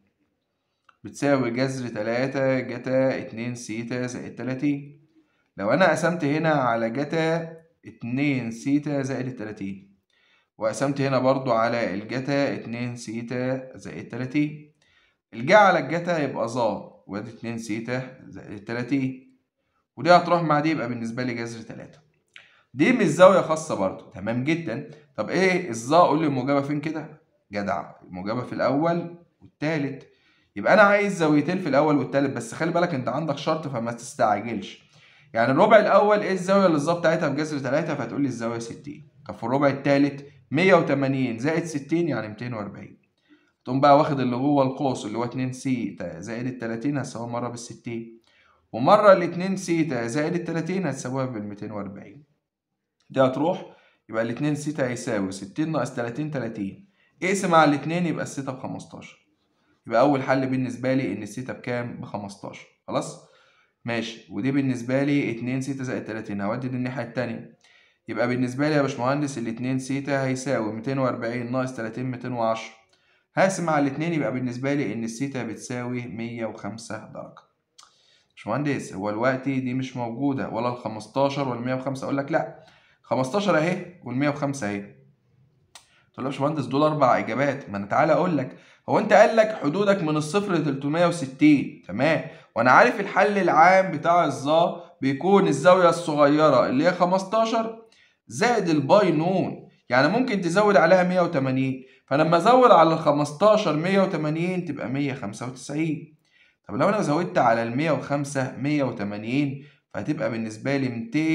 بتساوي جذر 3 جتا 2 سيتا زائد 30 لو انا قسمت هنا على جتا 2 سيتا زائد 30 وقسمت هنا برضو على الجتا 2 سيتا زائد 30 الجا على الجتا يبقى ظا وادي 2 سيتا زائد 30 ودي هتروح مع دي يبقى بالنسبة لي جذر 3 دي مش زاوية خاصة برضو تمام جدا طب ايه الظا قول لي الموجبة فين كده جدع الموجبة في الأول والتالت يبقى أنا عايز زاويتين في الأول والتالت بس خلي بالك أنت عندك شرط فما تستعجلش يعني الربع الأول ايه الزاوية اللي الظا بتاعتها بجذر 3 فهتقول لي الزاوية 60 طب في الربع التالت 180 زائد 60 يعني 240 تقوم بقى واخد اللي جوه القوس اللي هو 2 سيتا زائد ال 30 هتساويها مرة بال 60 ومرة ال 2 سيتا زائد ال 30 هتساويها بال 240 دي هتروح يبقى ال 2 سيتا هيساوي 60 ناقص 30 30 اقسم على الاتنين يبقى السيتا ب 15 يبقى أول حل بالنسبة لي إن السيتا بكام؟ ب 15 خلاص؟ ماشي ودي بالنسبة لي 2 سيتا زائد 30 هودي دي الناحية التانية يبقى بالنسبة لي يا باشمهندس الاتنين سيتا هيساوي 240 ناقص 30 210 هقسم على الاتنين يبقى بالنسبة لي إن السيتا بتساوي 105 درجة باشمهندس هو دلوقتي دي مش موجودة ولا ال 15 ولا 105 أقول لك لأ 15 أهي وال 105 أهي تقول له يا باشمهندس دول أربع إجابات ما أنا تعالى أقول لك هو أنت قال لك حدودك من الصفر ل 360 تمام وأنا عارف الحل العام بتاع الظا بيكون الزاوية الصغيرة اللي هي 15 زائد الباي نون يعني ممكن تزود عليها 180 فلما ازود على ال 15 180 تبقى 195 طب لو انا زودت على ال 105 180 فهتبقى بالنسبة لي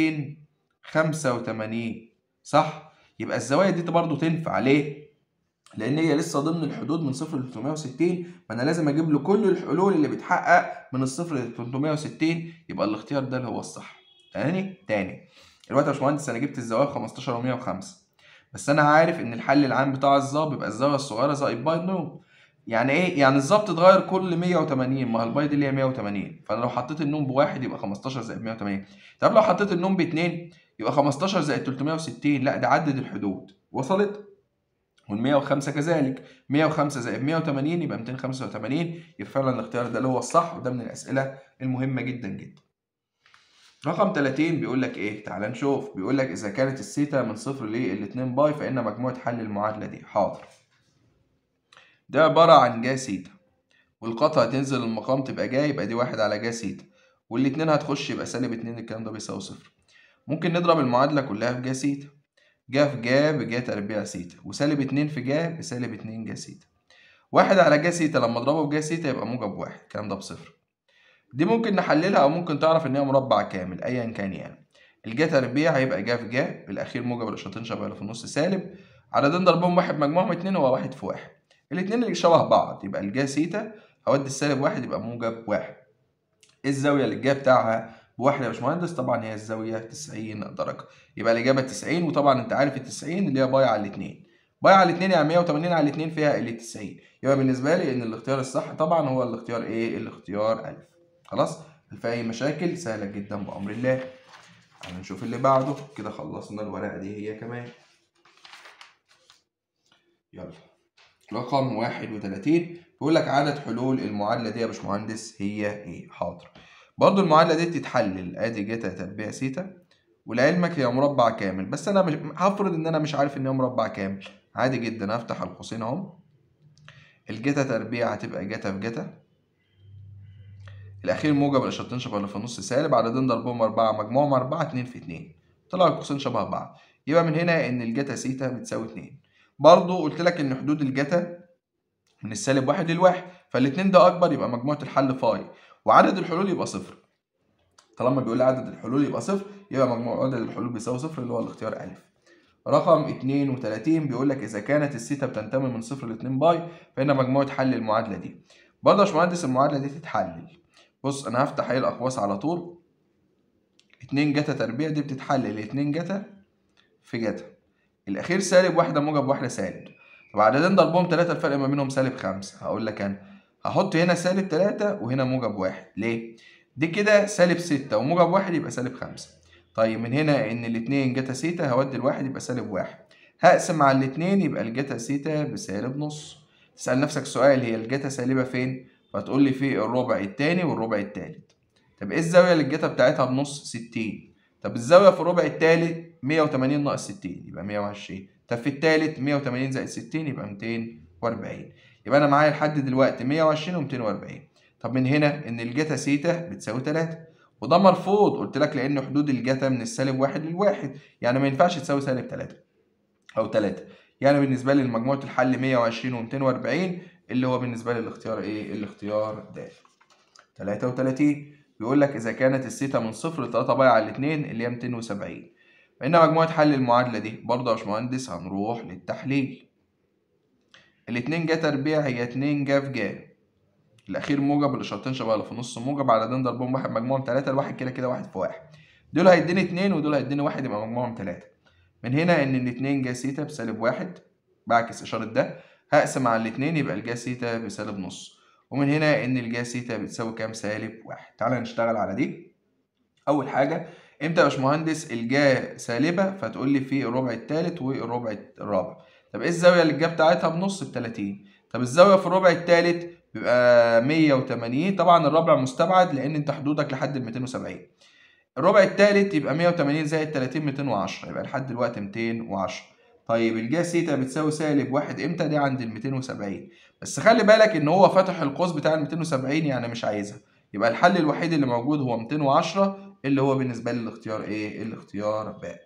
285 صح؟ يبقى الزوايا دي برضه تنفع ليه؟ لأن هي لسه ضمن الحدود من صفر ل 360 فأنا لازم أجيب له كل الحلول اللي بتحقق من الصفر ل 360 يبقى الاختيار ده اللي هو الصح. تاني تاني دلوقتي يا باشمهندس أنا جبت الزوايا 15 و 105 بس أنا عارف إن الحل العام بتاع الظا بيبقى الزاوية الصغيرة زائد باي نوم. يعني إيه؟ يعني الظا بتتغير كل 180 ما هو الباي دي اللي هي 180 فأنا لو حطيت النوم بواحد يبقى 15 زائد 180 طب لو حطيت النوم باتنين يبقى 15 زائد 360 لا ده عدد الحدود وصلت؟ وال 105 كذلك 105 زائد 180 يبقى 285 يبقى فعلا الاختيار ده اللي هو الصح وده من الاسئله المهمه جدا جدا رقم 30 بيقول لك ايه تعال نشوف بيقول لك اذا كانت الثيتا من صفر ل 2 باي فان مجموعه حل المعادله دي حاضر ده عباره عن جا سيتا والقطعه هتنزل المقام تبقى جا يبقى دي واحد على جا سيتا والاتنين هتخش يبقى سالب 2 الكلام ده بيساوي صفر ممكن نضرب المعادله كلها في جا سيتا جا في جا بجا تربيع سيتا وسالب 2 في جا بسالب 2 جا سيتا واحد على جا سيتا لما اضربه بجا سيتا يبقى موجب واحد الكلام ده بصفر دي ممكن نحللها او ممكن تعرف ان هي مربع كامل ايا كان يعني الجا تربيع هيبقى جا في جا بالاخير موجب الاشارتين شبه اللي في النص سالب عددين ضربهم واحد مجموعهم اتنين هو واحد في واحد الاتنين اللي شبه بعض يبقى الجا سيتا هودي السالب واحد يبقى موجب واحد ايه الزاويه اللي الجا بتاعها بواحد يا باشمهندس طبعا هي الزاويه 90 درجه يبقى الاجابه 90 وطبعا انت عارف ال 90 اللي هي باي على الاثنين باي على الاثنين يعني 180 على الاثنين فيها ال 90 يبقى بالنسبه لي ان الاختيار الصح طبعا هو الاختيار ايه الاختيار الف خلاص في اي مشاكل سهله جدا بامر الله تعالى نشوف اللي بعده كده خلصنا الورقه دي هي كمان يلا رقم 31 بيقول لك عدد حلول المعادله دي يا باشمهندس هي ايه حاضر برضو المعادله دي بتتحلل ادي جتا تربيع سيتا ولعلمك هي مربع كامل بس انا مش هفرض ان انا مش عارف ان هي مربع كامل عادي جدا هفتح القوسين اهو الجتا تربيع هتبقى جتا في جتا الاخير موجب الاشارتين شبه اللي في النص سالب عددين ضربهم أربعة مجموعهم أربعة اتنين في اتنين طلع القوسين شبه بعض يبقى من هنا ان الجتا سيتا بتساوي اتنين برضو قلت لك ان حدود الجتا من السالب واحد للواحد فالاتنين ده اكبر يبقى مجموعة الحل فاي وعدد الحلول يبقى صفر طالما بيقول لي عدد الحلول يبقى صفر يبقى مجموع عدد الحلول بيساوي صفر اللي هو الاختيار ألف رقم 32 بيقول لك إذا كانت الثيتا بتنتمي من صفر ل 2 باي فإن مجموعة حل المعادلة دي برضه يا باشمهندس المعادلة دي تتحلل بص أنا هفتح أي الأقواس على طول 2 جتا تربيع دي بتتحلل 2 جتا في جتا الأخير سالب واحدة موجب واحدة سالب طب عددين ضربهم 3 الفرق ما بينهم سالب 5 هقول لك أنا هحط هنا سالب 3 وهنا موجب واحد ليه؟ دي كده سالب ستة وموجب واحد يبقى سالب خمسة طيب من هنا ان الاتنين جتا سيتا هودي الواحد يبقى سالب واحد هقسم على الاتنين يبقى الجتا سيتا بسالب نص تسأل نفسك سؤال هي الجتا سالبة فين فتقول لي في الربع التاني والربع التالت طب ايه الزاوية اللي الجتا بتاعتها بنص ستين طب الزاوية في الربع التالت مية وتمانين ناقص ستين يبقى مية وعشرين طب في التالت مية وتمانين زائد ستين يبقى ميتين وأربعين يبقى أنا معايا لحد دلوقتي مية وعشرين وميتين وأربعين طب من هنا ان الجتا سيتا بتساوي 3 وده مرفوض قلت لك لان حدود الجتا من السالب واحد للواحد يعني ما ينفعش تساوي سالب 3 او 3 يعني بالنسبه لي مجموعه الحل 120 و240 اللي هو بالنسبه لي الاختيار ايه الاختيار د 33 بيقول لك اذا كانت السيتا من صفر ل 3 باي على الاثنين اللي هي 270 فان مجموعه حل المعادله دي برضه يا باشمهندس هنروح للتحليل الاثنين جا تربيع هي 2 جا في جا الاخير موجب الاشارتين شبه اللي في النص موجب عددين ضربهم واحد مجموعهم تلاتة الواحد كده كده واحد في واحد دول هيديني اتنين ودول هيديني واحد يبقى مجموعهم تلاتة من هنا ان الاتنين جا سيتا بسالب واحد بعكس اشارة ده هقسم على الاتنين يبقى الجا سيتا بسالب نص ومن هنا ان الجا سيتا بتساوي كام سالب واحد تعالى نشتغل على دي اول حاجة امتى يا باشمهندس الجا سالبة فتقول لي في الربع التالت والربع الرابع طب ايه الزاوية اللي الجا بتاعتها بنص بتلاتين طب الزاوية في الربع التالت بيبقى 180 طبعا الرابع مستبعد لان انت حدودك لحد ال 270 الربع الثالث يبقى 180 زائد 30 210 يبقى لحد دلوقتي 210 طيب الجا سيتا بتساوي سالب واحد امتى دي عند ال 270 بس خلي بالك ان هو فتح القوس بتاع ال 270 يعني مش عايزها يبقى الحل الوحيد اللي موجود هو 210 اللي هو بالنسبه لي الاختيار ايه الاختيار ب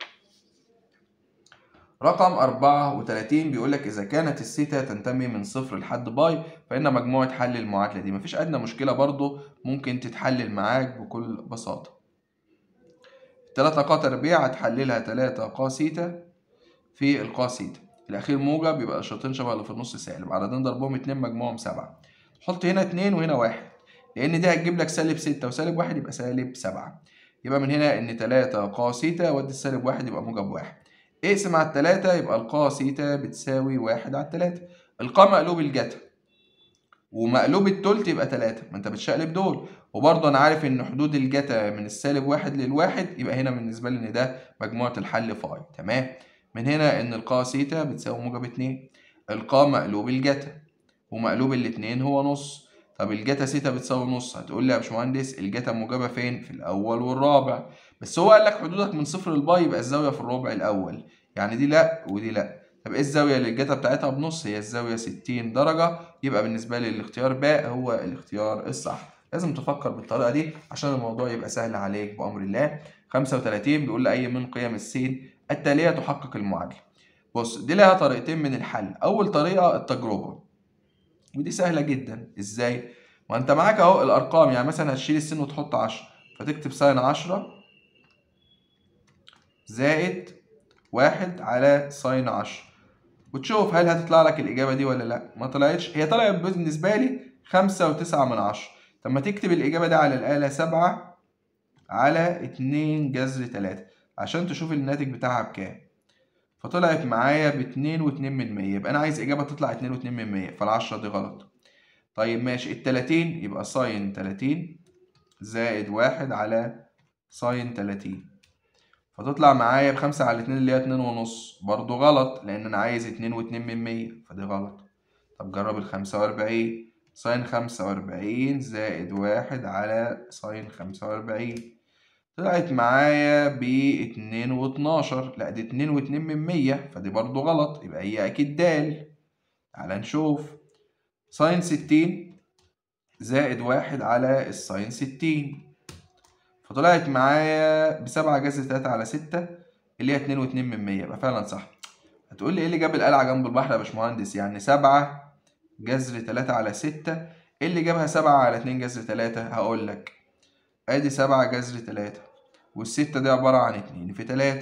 رقم 34 بيقول لك إذا كانت الثيتا تنتمي من صفر لحد باي فإن مجموعة حل المعادلة دي مفيش أدنى مشكلة برضو ممكن تتحلل معاك بكل بساطة. التلاتة قا تربيع هتحللها تلاتة قا سيتا في القا سيتا. الأخير موجب يبقى الشوطين شبه اللي في النص سالب عددين ضربهم اتنين مجموعهم سبعة. حط هنا اتنين وهنا واحد لأن دي هتجيب لك سالب ستة وسالب واحد يبقى سالب سبعة. يبقى من هنا إن تلاتة قا سيتا ودي السالب واحد يبقى موجب واحد. اقسم على التلاتة يبقى القا سيتا بتساوي واحد على التلاتة القا مقلوب الجتا ومقلوب التلت يبقى تلاتة ما انت بتشقلب دول وبرضه انا عارف ان حدود الجتا من السالب واحد للواحد يبقى هنا بالنسبة لي ان ده مجموعة الحل فاي تمام من هنا ان القا سيتا بتساوي موجب اتنين القاء مقلوب الجتا ومقلوب الاتنين هو نص طب الجتا سيتا بتساوي نص هتقول لي يا باشمهندس الجتا موجبة فين؟ في الأول والرابع بس هو قال لك حدودك من صفر لباي يبقى الزاوية في الربع الأول يعني دي لأ ودي لأ طب ايه الزاوية اللي الجتا بتاعتها بنص؟ هي الزاوية 60 درجة يبقى بالنسبة لي الاختيار باء هو الاختيار الصح لازم تفكر بالطريقة دي عشان الموضوع يبقى سهل عليك بأمر الله 35 بيقول لي أي من قيم السين التالية تحقق المعادلة بص دي لها طريقتين من الحل أول طريقة التجربة ودي سهلة جدا ازاي؟ ما انت معاك اهو الارقام يعني مثلا هتشيل السين وتحط 10 فتكتب ساين 10 زائد واحد على ساين 10 وتشوف هل هتطلع لك الإجابة دي ولا لأ ما طلعتش هي طلعت بالنسبة لي خمسة وتسعة من عشرة طب ما تكتب الإجابة دي على الآلة سبعة على اتنين جذر تلاتة عشان تشوف الناتج بتاعها بكام فطلعت معايا باتنين واتنين من مية يبقى أنا عايز إجابة تطلع اتنين واتنين من مية فالعشرة دي غلط طيب ماشي التلاتين يبقى ساين تلاتين زائد واحد على ساين تلاتين فتطلع معايا بخمسة على اتنين اللي هي اتنين ونص برضو غلط لأن أنا عايز اتنين واتنين من مية فدي غلط طب جرب الخمسة وأربعين ساين خمسة وأربعين زائد واحد على ساين خمسة وأربعين طلعت معايا باتنين واتناشر لأ دي اتنين واتنين من مية فدي برضو غلط يبقى هي أكيد دال تعالى نشوف ساين ستين زائد واحد على الساين ستين فطلعت معايا بسبعة جذر تلاتة على ستة اللي هي اتنين واتنين من مية يبقى فعلا صح هتقول لي ايه اللي جاب القلعة جنب البحر يا باشمهندس يعني سبعة جذر تلاتة على ستة ايه اللي جابها سبعة على اتنين جذر تلاتة هقول لك ادي سبعة جذر تلاتة والستة دي عبارة عن اتنين في تلاتة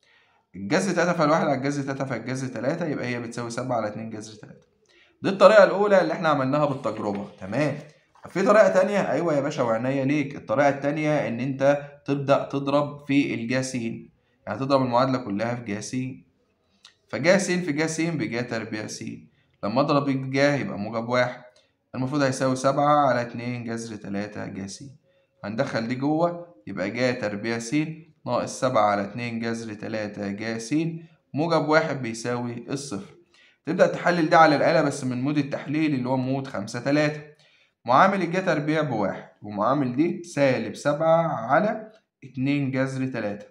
الجذر تلاتة فالواحد على الجذر تلاتة فالجذر تلاتة يبقى هي بتساوي سبعة على اتنين جذر تلاتة دي الطريقة الأولى اللي احنا عملناها بالتجربة تمام في طريقة تانية أيوة يا باشا وعناية ليك الطريقة التانية إن أنت تبدأ تضرب في الجاسين يعني تضرب المعادلة كلها في جاسين فجا س في جا س بجا تربيع س لما أضرب الجا يبقى موجب واحد المفروض هيساوي سبعة على اتنين جذر تلاتة جا س هندخل دي جوه يبقى جا تربيع س ناقص سبعة على اتنين جذر تلاتة جا س موجب واحد بيساوي الصفر تبدأ تحلل ده على الآلة بس من مود التحليل اللي هو مود خمسة تلاتة معامل الجا تربيع بواحد ومعامل دي سالب سبعة على اتنين جذر تلاتة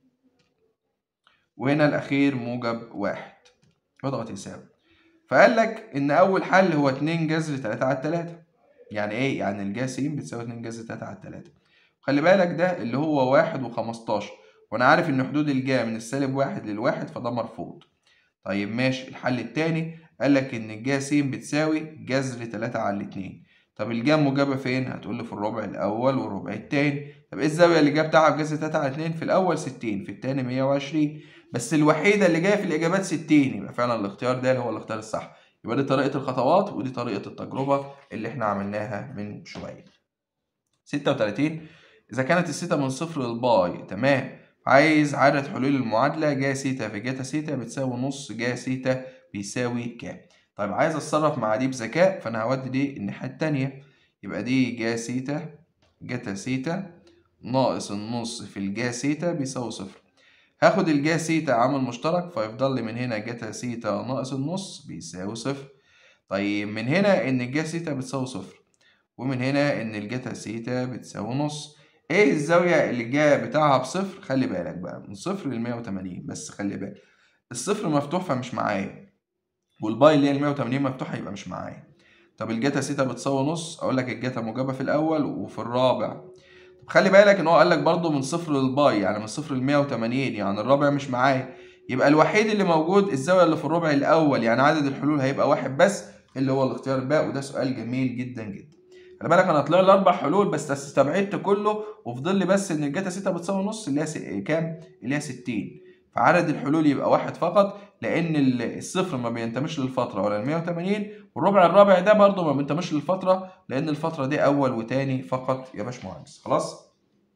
وهنا الأخير موجب واحد واضغط يساوي فقال لك إن أول حل هو اتنين جذر تلاتة على التلاتة يعني إيه؟ يعني الجا س بتساوي اتنين جذر تلاتة على التلاتة خلي بالك ده اللي هو واحد وخمستاشر وأنا عارف إن حدود الجا من السالب واحد للواحد فده مرفوض طيب ماشي الحل التاني قال لك إن الجا س بتساوي جذر تلاتة على الاتنين طب الجا موجبة فين؟ هتقول لي في الربع الأول والربع التاني طب إيه الزاوية اللي جا بتاعها في جذر تلاتة على اتنين؟ في الأول ستين في التاني مية وعشرين بس الوحيدة اللي جاية في الإجابات ستين يبقى فعلا الاختيار ده هو الاختيار الصح يبقى دي طريقة الخطوات ودي طريقة التجربة اللي احنا عملناها من شوية ستة وتلاتين إذا كانت الستة من صفر للباي تمام عايز عدد حلول المعادلة جا سيتا في جاتا سيتا بتساوي نص جا سيتا بيساوي كام طيب عايز اتصرف مع دي بذكاء فانا هودي دي الناحية التانية يبقى دي جا سيتا جاتا سيتا ناقص النص في الجا سيتا بيساوي صفر هاخد الجا سيتا عامل مشترك فيفضل لي من هنا جاتا سيتا ناقص النص بيساوي صفر طيب من هنا ان الجا سيتا بتساوي صفر ومن هنا ان الجاتا سيتا بتساوي نص ايه الزاوية اللي جا بتاعها بصفر خلي بالك بقى من صفر لمية وتمانين بس خلي بالك الصفر مفتوح فمش معايا والباي اللي هي ال 180 مفتوحه يبقى مش معايا طب الجاتا سيتا بتساوي نص اقول لك الجاتا موجبه في الاول وفي الرابع طب خلي بالك ان هو قال لك برضه من صفر للباي يعني من صفر ل 180 يعني الرابع مش معايا يبقى الوحيد اللي موجود الزاويه اللي في الربع الاول يعني عدد الحلول هيبقى واحد بس اللي هو الاختيار باء وده سؤال جميل جدا جدا خلي بالك انا طلع لي اربع حلول بس استبعدت كله وفضل لي بس ان الجاتا سيتا بتساوي نص اللي هي كام اللي هي 60 فعدد الحلول يبقى واحد فقط لان الصفر ما بينتميش للفتره ولا ال 180 والربع الرابع ده برضه ما بينتميش للفتره لان الفتره دي اول وتاني فقط يا باشمهندس خلاص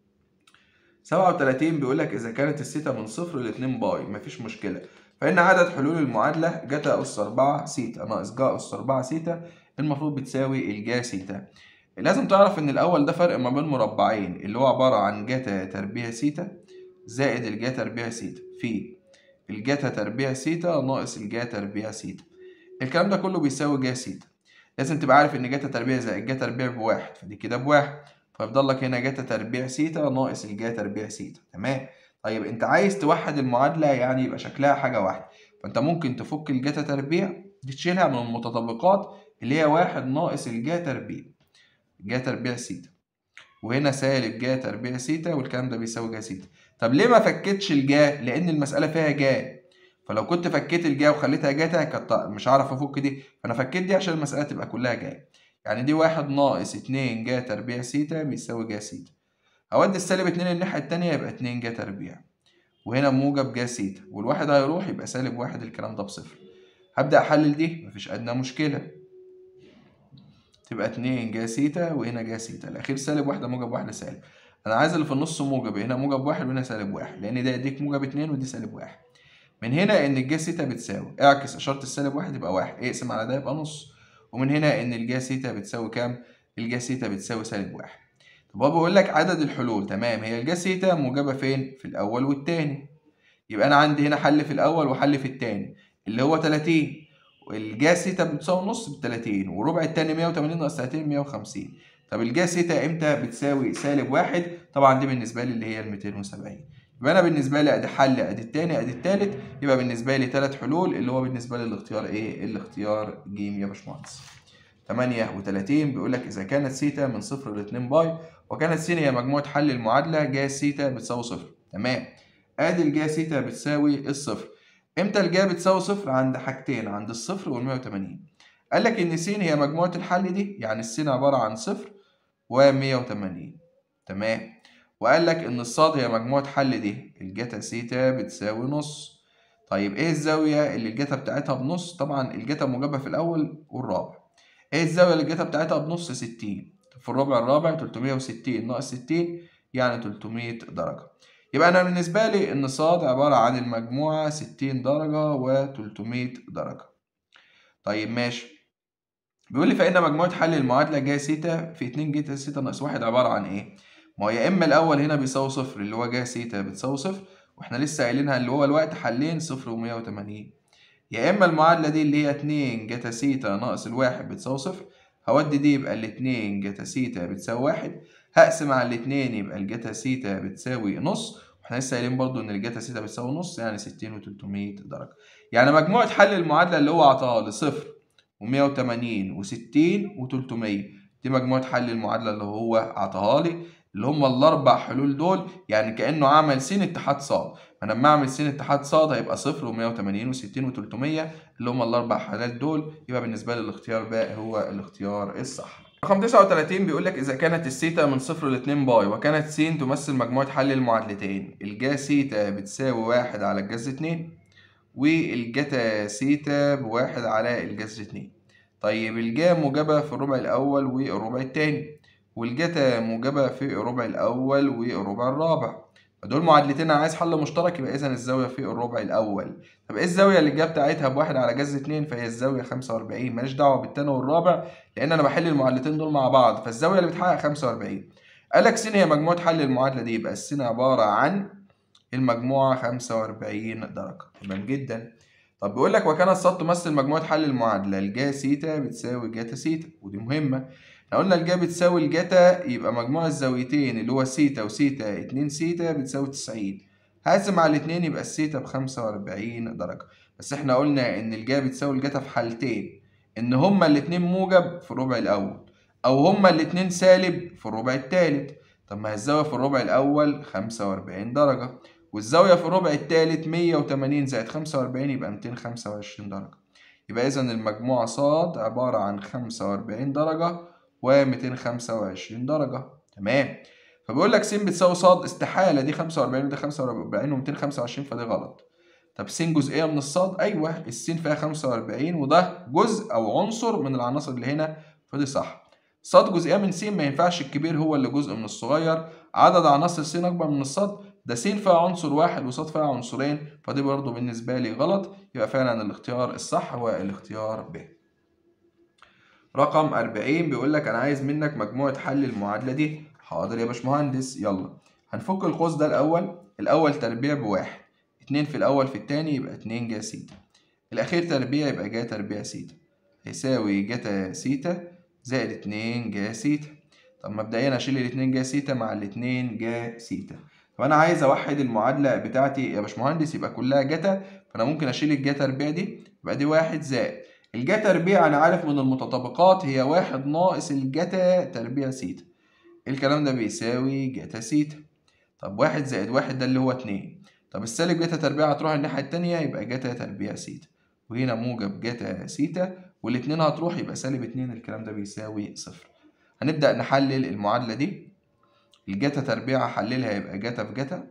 37 بيقول لك اذا كانت السيتا من صفر ل 2 باي مفيش مشكله فان عدد حلول المعادله جتا اس 4 سيتا ناقص جا اس 4 سيتا المفروض بتساوي الجا سيتا لازم تعرف ان الاول ده فرق ما بين مربعين اللي هو عباره عن جتا تربيع سيتا زائد الجا تربيع سيتا في الجاتا تربيع سيتا ناقص الجا تربيع سيتا الكلام ده كله بيساوي جا سيتا لازم تبقى عارف ان جاتا تربيع زائد جا تربيع بواحد فدي كده بواحد فيفضل لك هنا جاتا تربيع سيتا ناقص الجا تربيع سيتا تمام طيب انت عايز توحد المعادله يعني يبقى شكلها حاجه واحده فانت ممكن تفك الجاتا تربيع دي تشيلها من المتطابقات اللي هي واحد ناقص الجا تربيع جا تربيع سيتا وهنا سالب جا تربيع سيتا والكلام ده بيساوي جا سيتا طب ليه ما فكتش الجا لان المساله فيها جا فلو كنت فكيت الجا وخليتها جاتا كنت مش هعرف افك دي فانا فكيت دي عشان المساله تبقى كلها جا يعني دي واحد ناقص اتنين جا تربيع سيتا بيساوي جا سيتا هودي السالب اتنين الناحيه التانيه يبقى اتنين جا تربيع وهنا موجب جا سيتا والواحد هيروح يبقى سالب واحد الكلام ده بصفر هبدأ أحلل دي مفيش أدنى مشكلة تبقى اتنين جا سيتا وهنا جا سيتا الأخير سالب واحدة موجب واحدة سالب أنا عايز اللي في النص موجب هنا موجب واحد وهنا سالب واحد لأن ده يديك موجب اتنين ودي سالب واحد من هنا إن الجا سيتا بتساوي اعكس إشارة السالب واحد يبقى واحد اقسم على ده يبقى نص ومن هنا إن الجا سيتا بتساوي كام؟ الجا سيتا بتساوي سالب واحد طب هو بيقول لك عدد الحلول تمام هي الجا سيتا موجبة فين؟ في الأول والتاني يبقى أنا عندي هنا حل في الأول وحل في التاني اللي هو 30 والجا سيتا بتساوي نص ب 30 وربع التاني 180 ناقص 30 150 طب الجا سيتا امتى بتساوي سالب واحد طبعا دي بالنسبه لي اللي هي ال 270 يبقى انا بالنسبه لي ادي حل ادي التاني ادي التالت يبقى بالنسبه لي ثلاث حلول اللي هو بالنسبه لي الاختيار ايه الاختيار ج يا باشمهندس 38 بيقول لك اذا كانت سيتا من صفر ل 2 باي وكانت س هي مجموعه حل المعادله جا سيتا بتساوي صفر تمام ادي الجا سيتا بتساوي الصفر امتى الجا بتساوي صفر عند حاجتين عند الصفر وال 180 قال لك ان س هي مجموعه الحل دي يعني الس عباره عن صفر و 180 تمام وقال لك ان الصاد هي مجموعه حل دي الجتا سيتا بتساوي نص طيب ايه الزاويه اللي الجتا بتاعتها بنص طبعا الجتا موجبه في الاول والرابع ايه الزاويه اللي الجتا بتاعتها بنص 60 في الربع الرابع 360 ناقص 60 يعني 300 درجه يبقى أنا بالنسبة لي إن صاد عبارة عن المجموعة ستين درجة وتلتمية درجة. طيب ماشي. بيقول لي فإن مجموعة حل المعادلة جا سيتا في اتنين جيتا سيتا ناقص واحد عبارة عن إيه؟ ما هو يا إما الأول هنا بيساوي صفر اللي هو جا سيتا بتساوي صفر وإحنا لسه قايلينها اللي هو الوقت حلين صفر ومية وتمانين. يا إما المعادلة دي اللي هي اتنين جتا سيتا ناقص الواحد بتساوي صفر هودي دي يبقى الاتنين جتا سيتا بتساوي واحد هقسم على الاتنين يبقى الجتا سيتا بتساوي نص واحنا لسه قايلين برضو ان الجتا سيتا بتساوي نص يعني 60 و300 درجه يعني مجموعه حل المعادله اللي هو عطاها لي صفر و180 و60 و300 دي مجموعه حل المعادله اللي هو عطاها لي اللي هم الاربع حلول دول يعني كانه عمل س اتحاد ص فانا لما اعمل س اتحاد ص هيبقى صفر و180 و60 و300 اللي هم الاربع حالات دول يبقى بالنسبه لي الاختيار باء هو الاختيار الصح رقم 39 بيقول لك إذا كانت السيتا من صفر ل 2 باي وكانت س تمثل مجموعة حل المعادلتين الجا سيتا بتساوي واحد على الجذر اتنين والجتا سيتا بواحد على الجذر اتنين طيب الجا موجبة في الربع الأول والربع التاني والجتا موجبة في الربع الأول والربع الرابع فدول معادلتين انا عايز حل مشترك يبقى اذا الزاويه في الربع الاول طب ايه الزاويه اللي الجا بتاعتها بواحد على جذر اتنين فهي الزاويه 45 ماليش دعوه بالتاني والرابع لان انا بحل المعادلتين دول مع بعض فالزاويه اللي بتحقق 45 قال لك س هي مجموعه حل المعادله دي يبقى الس عباره عن المجموعه 45 درجه تمام جدا طب بيقول لك وكانت ص تمثل مجموعه حل المعادله الجا سيتا بتساوي جاتا سيتا ودي مهمه احنا قلنا الجا بتساوي الجتا يبقى مجموع الزاويتين اللي هو سيتا وسيتا اتنين سيتا بتساوي تسعين هقسم على الاتنين يبقى السيتا بخمسة وأربعين درجة بس احنا قلنا إن الجا بتساوي الجتا في حالتين إن هما الاتنين موجب في الربع الأول أو هما الاتنين سالب في الربع التالت طب ما هي الزاوية في الربع الأول خمسة وأربعين درجة والزاوية في الربع التالت مية وتمانين زائد خمسة وأربعين يبقى ميتين خمسة وعشرين درجة يبقى إذا المجموعة ص عبارة عن خمسة وأربعين درجة و225 درجة تمام فبيقول لك س بتساوي ص استحالة دي 45 ودي 45 و225 فدي غلط طب س جزئية من الصاد أيوه الس فيها 45 وده جزء أو عنصر من العناصر اللي هنا فدي صح ص جزئية من س ما ينفعش الكبير هو اللي جزء من الصغير عدد عناصر س أكبر من الصاد ده س فيها عنصر واحد وصاد فيها عنصرين فدي برضه بالنسبة لي غلط يبقى فعلا الاختيار الصح هو الاختيار ب رقم 40 بيقول لك انا عايز منك مجموعه حل المعادله دي حاضر يا باشمهندس يلا هنفك القوس ده الاول الاول تربيع بواحد اتنين في الاول في التاني يبقى اتنين جا سيتا الأخير تربيع يبقى جا تربيع سيتا هيساوي جتا سيتا زائد اتنين جا سيتا طب مبدئيا أشيل الاتنين جا سيتا مع الاتنين جا سيتا طب أنا عايز أوحد المعادلة بتاعتي يا باشمهندس يبقى كلها جتا فأنا ممكن أشيل الجا تربيع دي يبقى دي واحد زائد الجا تربيع أنا عارف من المتطابقات هي واحد ناقص الجتا تربيع سيتا الكلام ده بيساوي جتا سيتا طب واحد زائد واحد ده اللي هو اتنين طب السالب جتا تربيع هتروح الناحية التانية يبقى جتا تربيع سيتا وهنا موجب جتا سيتا والاتنين هتروح يبقى سالب اتنين الكلام ده بيساوي صفر هنبدأ نحلل المعادلة دي الجتا تربيع هحللها يبقى جتا في جتا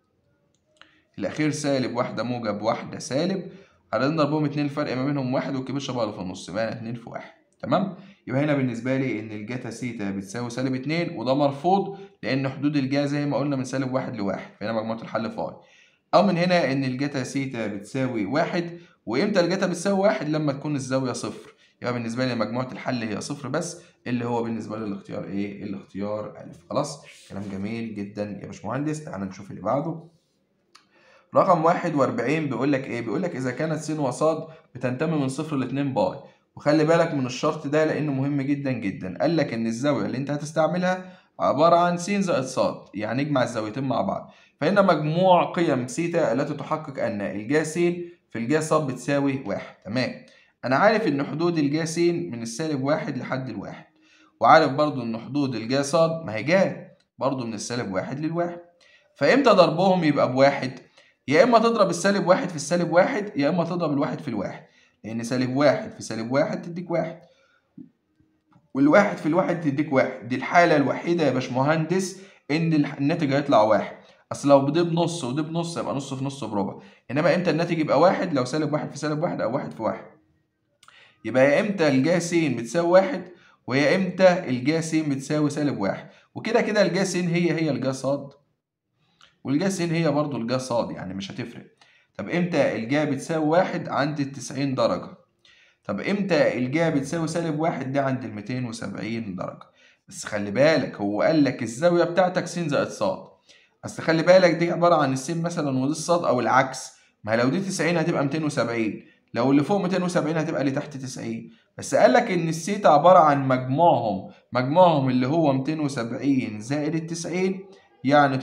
الأخير سالب واحدة موجب واحدة سالب عددين ضربهم اتنين الفرق ما بينهم واحد والكبير شبه اللي في النص يبقى اتنين في واحد تمام يبقى هنا بالنسبة لي إن الجتا سيتا بتساوي سالب اتنين وده مرفوض لأن حدود الجا زي ما قلنا من سالب واحد لواحد فهنا مجموعة الحل فاي أو من هنا إن الجتا سيتا بتساوي واحد وإمتى الجتا بتساوي واحد لما تكون الزاوية صفر يبقى بالنسبة لي مجموعة الحل هي صفر بس اللي هو بالنسبة لي الاختيار إيه؟ الاختيار ألف خلاص كلام جميل جدا يا باشمهندس تعالى نشوف اللي بعده رقم واحد وأربعين بيقول لك إيه؟ بيقول لك إذا كانت س وصاد بتنتمي من صفر لاتنين باي وخلي بالك من الشرط ده لأنه مهم جدا جدا قال لك إن الزاوية اللي أنت هتستعملها عبارة عن س زائد ص يعني اجمع الزاويتين مع بعض فإن مجموع قيم سيتا التي تحقق أن الجا س في الجا ص بتساوي واحد تمام أنا عارف إن حدود الجا س من السالب واحد لحد الواحد وعارف برضو إن حدود الجا ص ما هي جا برضو من السالب واحد للواحد فإمتى ضربهم يبقى بواحد؟ يا إما تضرب السالب واحد في السالب واحد يا إما تضرب الواحد في الواحد لأن سالب واحد في سالب واحد تديك واحد والواحد في الواحد تديك واحد دي الحالة الوحيدة يا باشمهندس إن الناتج هيطلع واحد أصل لو دي بنص ودي بنص يبقى نص في نص بربع إنما إمتى الناتج يبقى واحد لو سالب واحد في سالب واحد أو واحد في واحد يبقى يا إمتى الجا س بتساوي واحد ويا إمتى الجا س بتساوي سالب واحد وكده كده الجا س هي هي الجا ص والجا س هي برضو الجا ص يعني مش هتفرق طب امتى الجا بتساوي واحد عند التسعين درجة طب امتى الجا بتساوي سالب واحد ده عند الميتين وسبعين درجة بس خلي بالك هو قال لك الزاوية بتاعتك س زائد ص اصل خلي بالك دي عبارة عن السين مثلا ودي الصاد او العكس ما لو دي 90 هتبقى 270 لو اللي فوق 270 هتبقى اللي تحت 90 بس قال لك ان السيتا عبارة عن مجموعهم مجموعهم اللي هو 270 زائد ال 90 يعني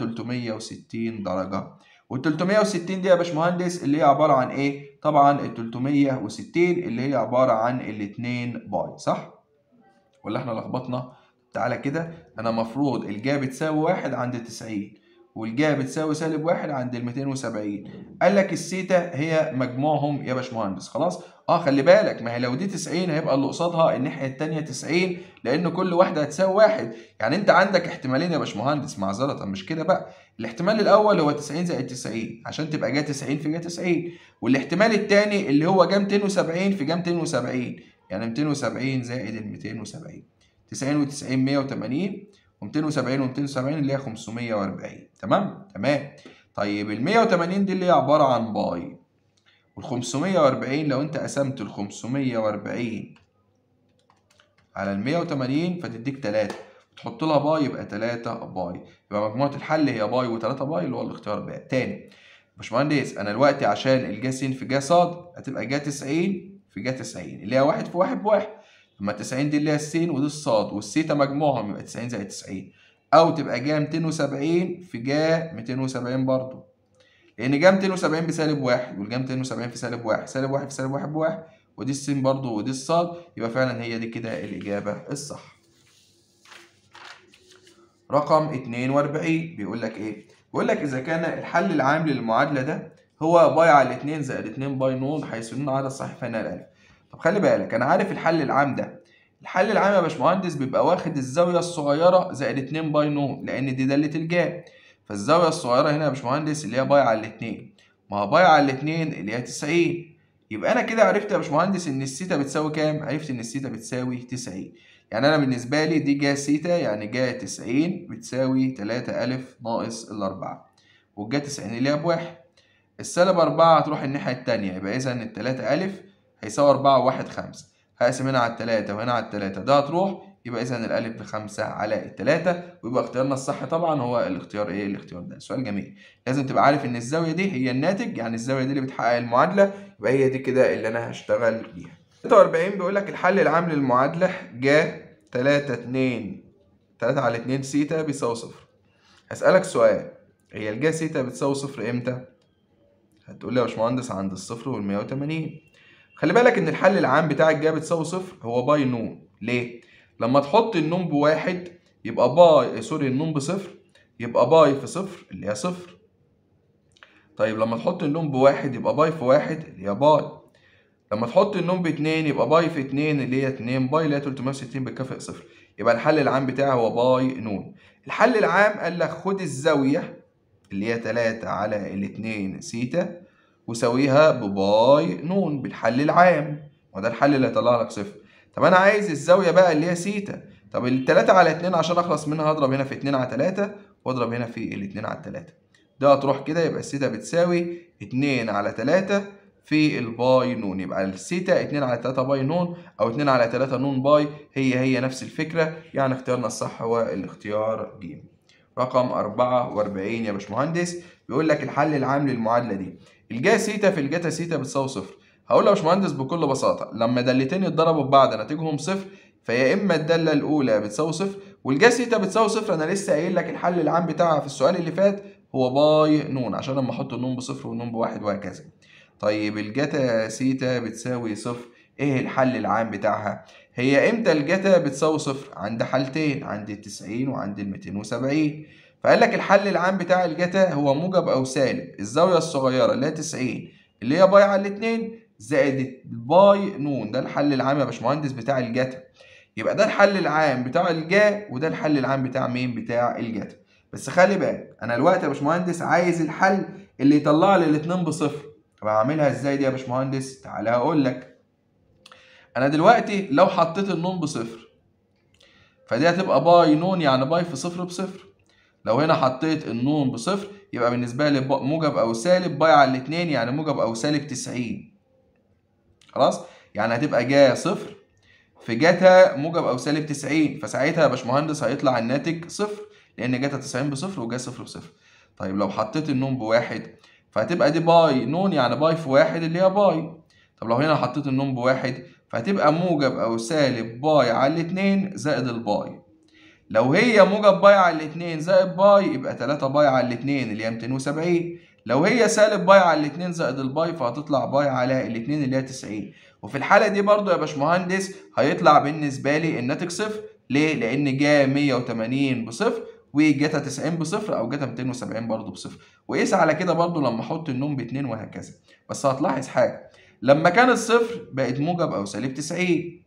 360 درجة وال 360 دي يا باشمهندس اللي هي عبارة عن ايه؟ طبعا ال 360 اللي هي عبارة عن الاتنين باي صح؟ ولا احنا لخبطنا؟ تعالى كده انا مفروض الجا بتساوي واحد عند 90 والجا بتساوي سالب واحد عند ال 270 قال لك السيتا هي مجموعهم يا باشمهندس خلاص اه خلي بالك ما هي لو دي 90 هيبقى اللي قصادها الناحيه الثانيه 90 لان كل واحده هتساوي واحد يعني انت عندك احتمالين يا باشمهندس معذره مش كده بقى الاحتمال الاول هو 90 زائد 90 عشان تبقى جا 90 في جا 90 والاحتمال الثاني اللي هو جا 270 في جا 270 يعني 270 زائد ال 270 90 و90 180 و270 و270 اللي هي 540 تمام تمام طيب ال 180 دي اللي هي عباره عن باي وال 540 لو انت قسمت ال 540 على ال 180 فتديك 3 تحط لها باي يبقى 3 باي يبقى مجموعه الحل هي باي و3 باي اللي هو الاختيار ب تاني باشمهندس انا دلوقتي عشان الجا س في جا ص هتبقى جا 90 في جا 90 اللي هي واحد في واحد بواحد اما 90 دي اللي هي السين ودي الصاد والسيتا مجموعهم يبقى 90 زائد 90 او تبقى جا 270 في جا 270 برضه لان جا 270 بسالب واحد والجا 270 في سالب واحد سالب واحد في سالب واحد بواحد ودي السين برضه ودي الصاد يبقى فعلا هي دي كده الاجابه الصح رقم 42 بيقول لك ايه بيقول لك اذا كان الحل العام للمعادله ده هو باي على 2 زائد 2 باي نون حيث ان عدد صحيح فهنا الالف طب خلي بالك انا عارف الحل العام ده الحل العام يا باشمهندس بيبقى واخد الزاويه الصغيره زائد 2 باي نون لان دي داله الجا فالزاويه الصغيره هنا يا باشمهندس اللي هي باي على 2 ما هو باي على 2 اللي هي 90 يبقى انا كده عرفت يا باشمهندس ان السيتا بتساوي كام عرفت ان السيتا بتساوي 90 يعني انا بالنسبه لي دي جا سيتا يعني جا 90 بتساوي 3 الف ناقص الاربعه والجا 90 اللي هي بواحد السالب 4 هتروح الناحيه الثانيه يبقى اذا ال 3 الف هيساوي 4 وواحد 5 هقسم هنا على التلاتة وهنا على التلاتة ده هتروح يبقى اذا الالف بخمسة على التلاتة ويبقى اختيارنا الصح طبعا هو الاختيار ايه الاختيار ده سؤال جميل لازم تبقى عارف ان الزاويه دي هي الناتج يعني الزاويه دي اللي بتحقق المعادله يبقى هي دي كده اللي انا هشتغل بيها 46 بيقول لك الحل العام للمعادله جا 3 2 3 على 2 سيتا بيساوي صفر هسألك سؤال هي الجا سيتا بتساوي صفر امتى؟ هتقول لي يا باشمهندس عند الصفر وال 180 خلي بالك ان الحل العام بتاع الجا بتساوي صفر هو باي نون ليه؟ لما تحط النون بواحد يبقى باي سوري النون بصفر يبقى باي في صفر اللي هي صفر طيب لما تحط النون بواحد يبقى باي في واحد اللي هي باي لما تحط النون باتنين يبقى باي في اتنين اللي هي اتنين باي اللي هي 360 بتكافئ صفر يبقى الحل العام بتاعي هو باي نون الحل العام قال لك خد الزاوية اللي هي تلاتة على الاتنين سيتا وساويها بباي نون بالحل العام وده الحل اللي هيطلع لك صفر طب انا عايز الزاوية بقى اللي هي سيتا طب التلاتة على اتنين عشان اخلص منها هضرب هنا في اتنين على تلاتة واضرب هنا في الاتنين على التلاتة ده هتروح كده يبقى السيتا بتساوي اتنين على تلاتة في الباي نون يبقى السيتا 2 على 3 باي نون او 2 على 3 نون باي هي هي نفس الفكره يعني اختيارنا الصح هو الاختيار ج رقم 44 يا باشمهندس بيقول لك الحل العام للمعادله دي الجا سيتا في الجاتا سيتا بتساوي صفر هقول يا باشمهندس بكل بساطه لما دالتين يتضربوا ببعض ناتجهم صفر فيا اما الداله الاولى بتساوي صفر والجا سيتا بتساوي صفر انا لسه قايل لك الحل العام بتاعها في السؤال اللي فات هو باي نون عشان لما احط النون بصفر والنون بواحد وهكذا طيب الجتا سيتا بتساوي صفر ايه الحل العام بتاعها هي امتى الجتا بتساوي صفر عند حالتين عند التسعين وعند الميتين وسبعين فقال لك الحل العام بتاع الجتا هو موجب او سالب الزاوية الصغيرة اللي هي تسعين اللي هي باي على الاتنين زائد باي نون ده الحل العام يا باشمهندس بتاع الجتا يبقى ده الحل العام بتاع الجا وده الحل العام بتاع مين بتاع الجتا بس خلي بالك انا دلوقتي يا باشمهندس عايز الحل اللي يطلع لي الاتنين بصفر طب اعملها ازاي دي يا باشمهندس تعالى هقول لك انا دلوقتي لو حطيت النون بصفر فدي هتبقى باي نون يعني باي في صفر بصفر لو هنا حطيت النون بصفر يبقى بالنسبه لي موجب او سالب باي على الاتنين يعني موجب او سالب 90 خلاص يعني هتبقى جا صفر في جاتا موجب او سالب 90 فساعتها يا باشمهندس هيطلع الناتج صفر لان جاتا 90 بصفر وجا صفر بصفر طيب لو حطيت النون بواحد فهتبقى دي باي نون يعني باي في واحد اللي هي باي طب لو هنا حطيت النون بواحد فهتبقى موجب او سالب باي على الاتنين زائد الباي لو هي موجب باي على الاتنين زائد باي يبقى 3 باي على الاتنين اللي هي 270 لو هي سالب باي على الاتنين زائد الباي فهتطلع باي على الاتنين اللي هي 90 وفي الحالة دي برضو يا باشمهندس هيطلع بالنسبة لي الناتج صفر ليه؟ لأن جا 180 بصفر وجاتا 90 بصفر او جاتا 270 برضه بصفر وقيس على كده برضه لما احط النون باتنين وهكذا بس هتلاحظ حاجه لما كانت صفر بقت موجب او سالب 90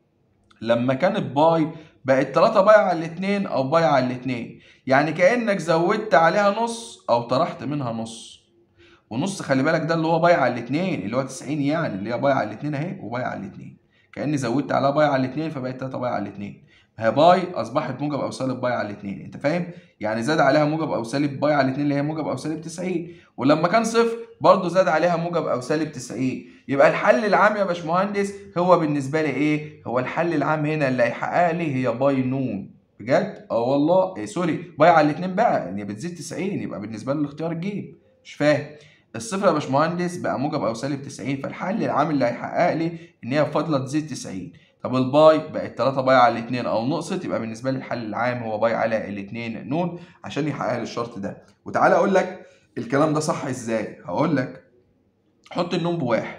لما كانت باي بقت 3 باي على الاتنين او باي على الاتنين يعني كانك زودت عليها نص او طرحت منها نص ونص خلي بالك ده اللي هو باي على الاتنين اللي هو 90 يعني اللي هي باي على الاتنين اهي وباي على الاتنين كاني زودت عليها باي على الاتنين فبقت 3 باي على الاتنين هي باي اصبحت موجب او سالب باي على الاثنين انت فاهم يعني زاد عليها موجب او سالب باي على الاثنين اللي هي موجب او سالب 90 ولما كان صفر برضه زاد عليها موجب او سالب 90 يبقى الحل العام يا باشمهندس هو بالنسبه لي ايه هو الحل العام هنا اللي هيحقق لي هي باي نون بجد اه والله إيه سوري باي على الاثنين بقى يعني بتزيد 90 يبقى بالنسبه لي الاختيار الجيم مش فاهم الصفر يا باشمهندس بقى موجب او سالب 90 فالحل العام اللي هيحقق لي ان هي فاضله تزيد 90 طب الباي بقت 3 باي على الاثنين او نقصت يبقى بالنسبه لي الحل العام هو باي على الاثنين نون عشان يحقق لي الشرط ده وتعالى اقول لك الكلام ده صح ازاي هقول لك حط النون بواحد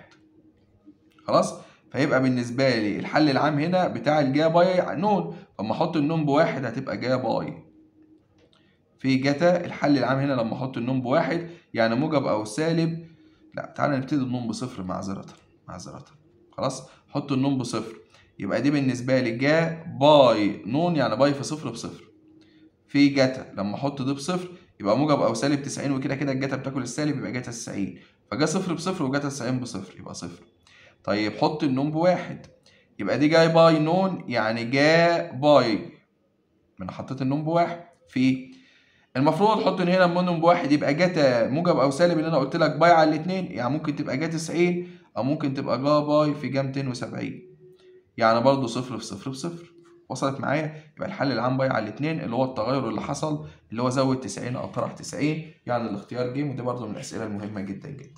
خلاص فيبقى بالنسبه لي الحل العام هنا بتاع الجا باي نون لما احط النون بواحد هتبقى جا باي في جتا الحل العام هنا لما احط النون بواحد يعني موجب او سالب لا تعالى نبتدي النون بصفر معذره معذره خلاص حط النون بصفر يبقى دي بالنسبة لي جا باي نون يعني باي في صفر بصفر في جتا لما احط دي بصفر يبقى موجب او سالب 90 وكده كده الجتا بتاكل السالب يبقى جتا 90 فجا صفر بصفر وجتا 90 بصفر يبقى صفر طيب حط النون بواحد يبقى دي جاي باي نون يعني جا باي من حطيت النون بواحد في المفروض تحط هنا النون بواحد يبقى جتا موجب او سالب اللي انا قلت لك باي على الاثنين يعني ممكن تبقى جا 90 او ممكن تبقى جا باي في جا 270 يعني برضه صفر في صفر في صفر وصلت معايا يبقى الحل العام باي على الاثنين اللي هو التغير اللي حصل اللي هو زود 90 او طرح 90 يعني الاختيار جيم ودي برضه من الاسئله المهمه جدا جدا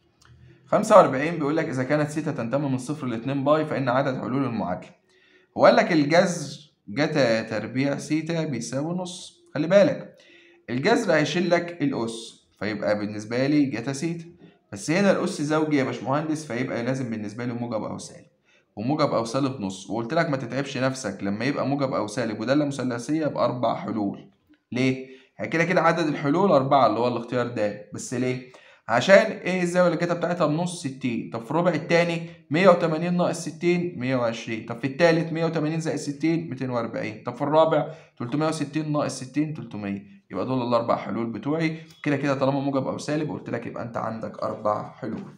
45 بيقول لك اذا كانت سيتا تنتمي من صفر ل 2 باي فان عدد حلول المعادله هو قال لك الجذر جتا تربيع سيتا بيساوي نص خلي بالك الجذر هيشيل لك الاس فيبقى بالنسبه لي جتا سيتا بس هنا الاس زوجي يا باشمهندس فيبقى لازم بالنسبه لي موجب او سالب وموجب او سالب نص وقلت لك ما تتعبش نفسك لما يبقى موجب او سالب وداله مثلثيه باربع حلول ليه كده كده عدد الحلول أربعة اللي هو الاختيار ده بس ليه عشان ايه الزاويه اللي جت بتاعتها بنص 60 طب في الربع الثاني 180 ناقص 60 120 طب في الثالث 180 زائد 60 240 طب في الرابع 360 ناقص 60 300 يبقى دول الاربع حلول بتوعي كده كده طالما موجب او سالب قلت لك يبقى انت عندك اربع حلول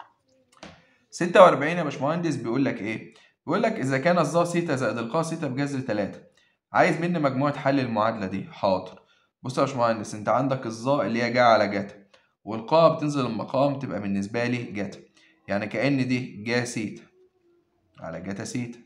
46 يا باشمهندس بيقول لك ايه بيقول لك اذا كان الظا سيتا زائد القا سيتا بجذر 3 عايز مني مجموعه حل المعادله دي حاضر بص يا باشمهندس انت عندك الظا اللي هي جايه على جتا والقاء بتنزل المقام تبقى بالنسبة لي جاتا يعني كأن دي جا سيتا على جاتا سيتا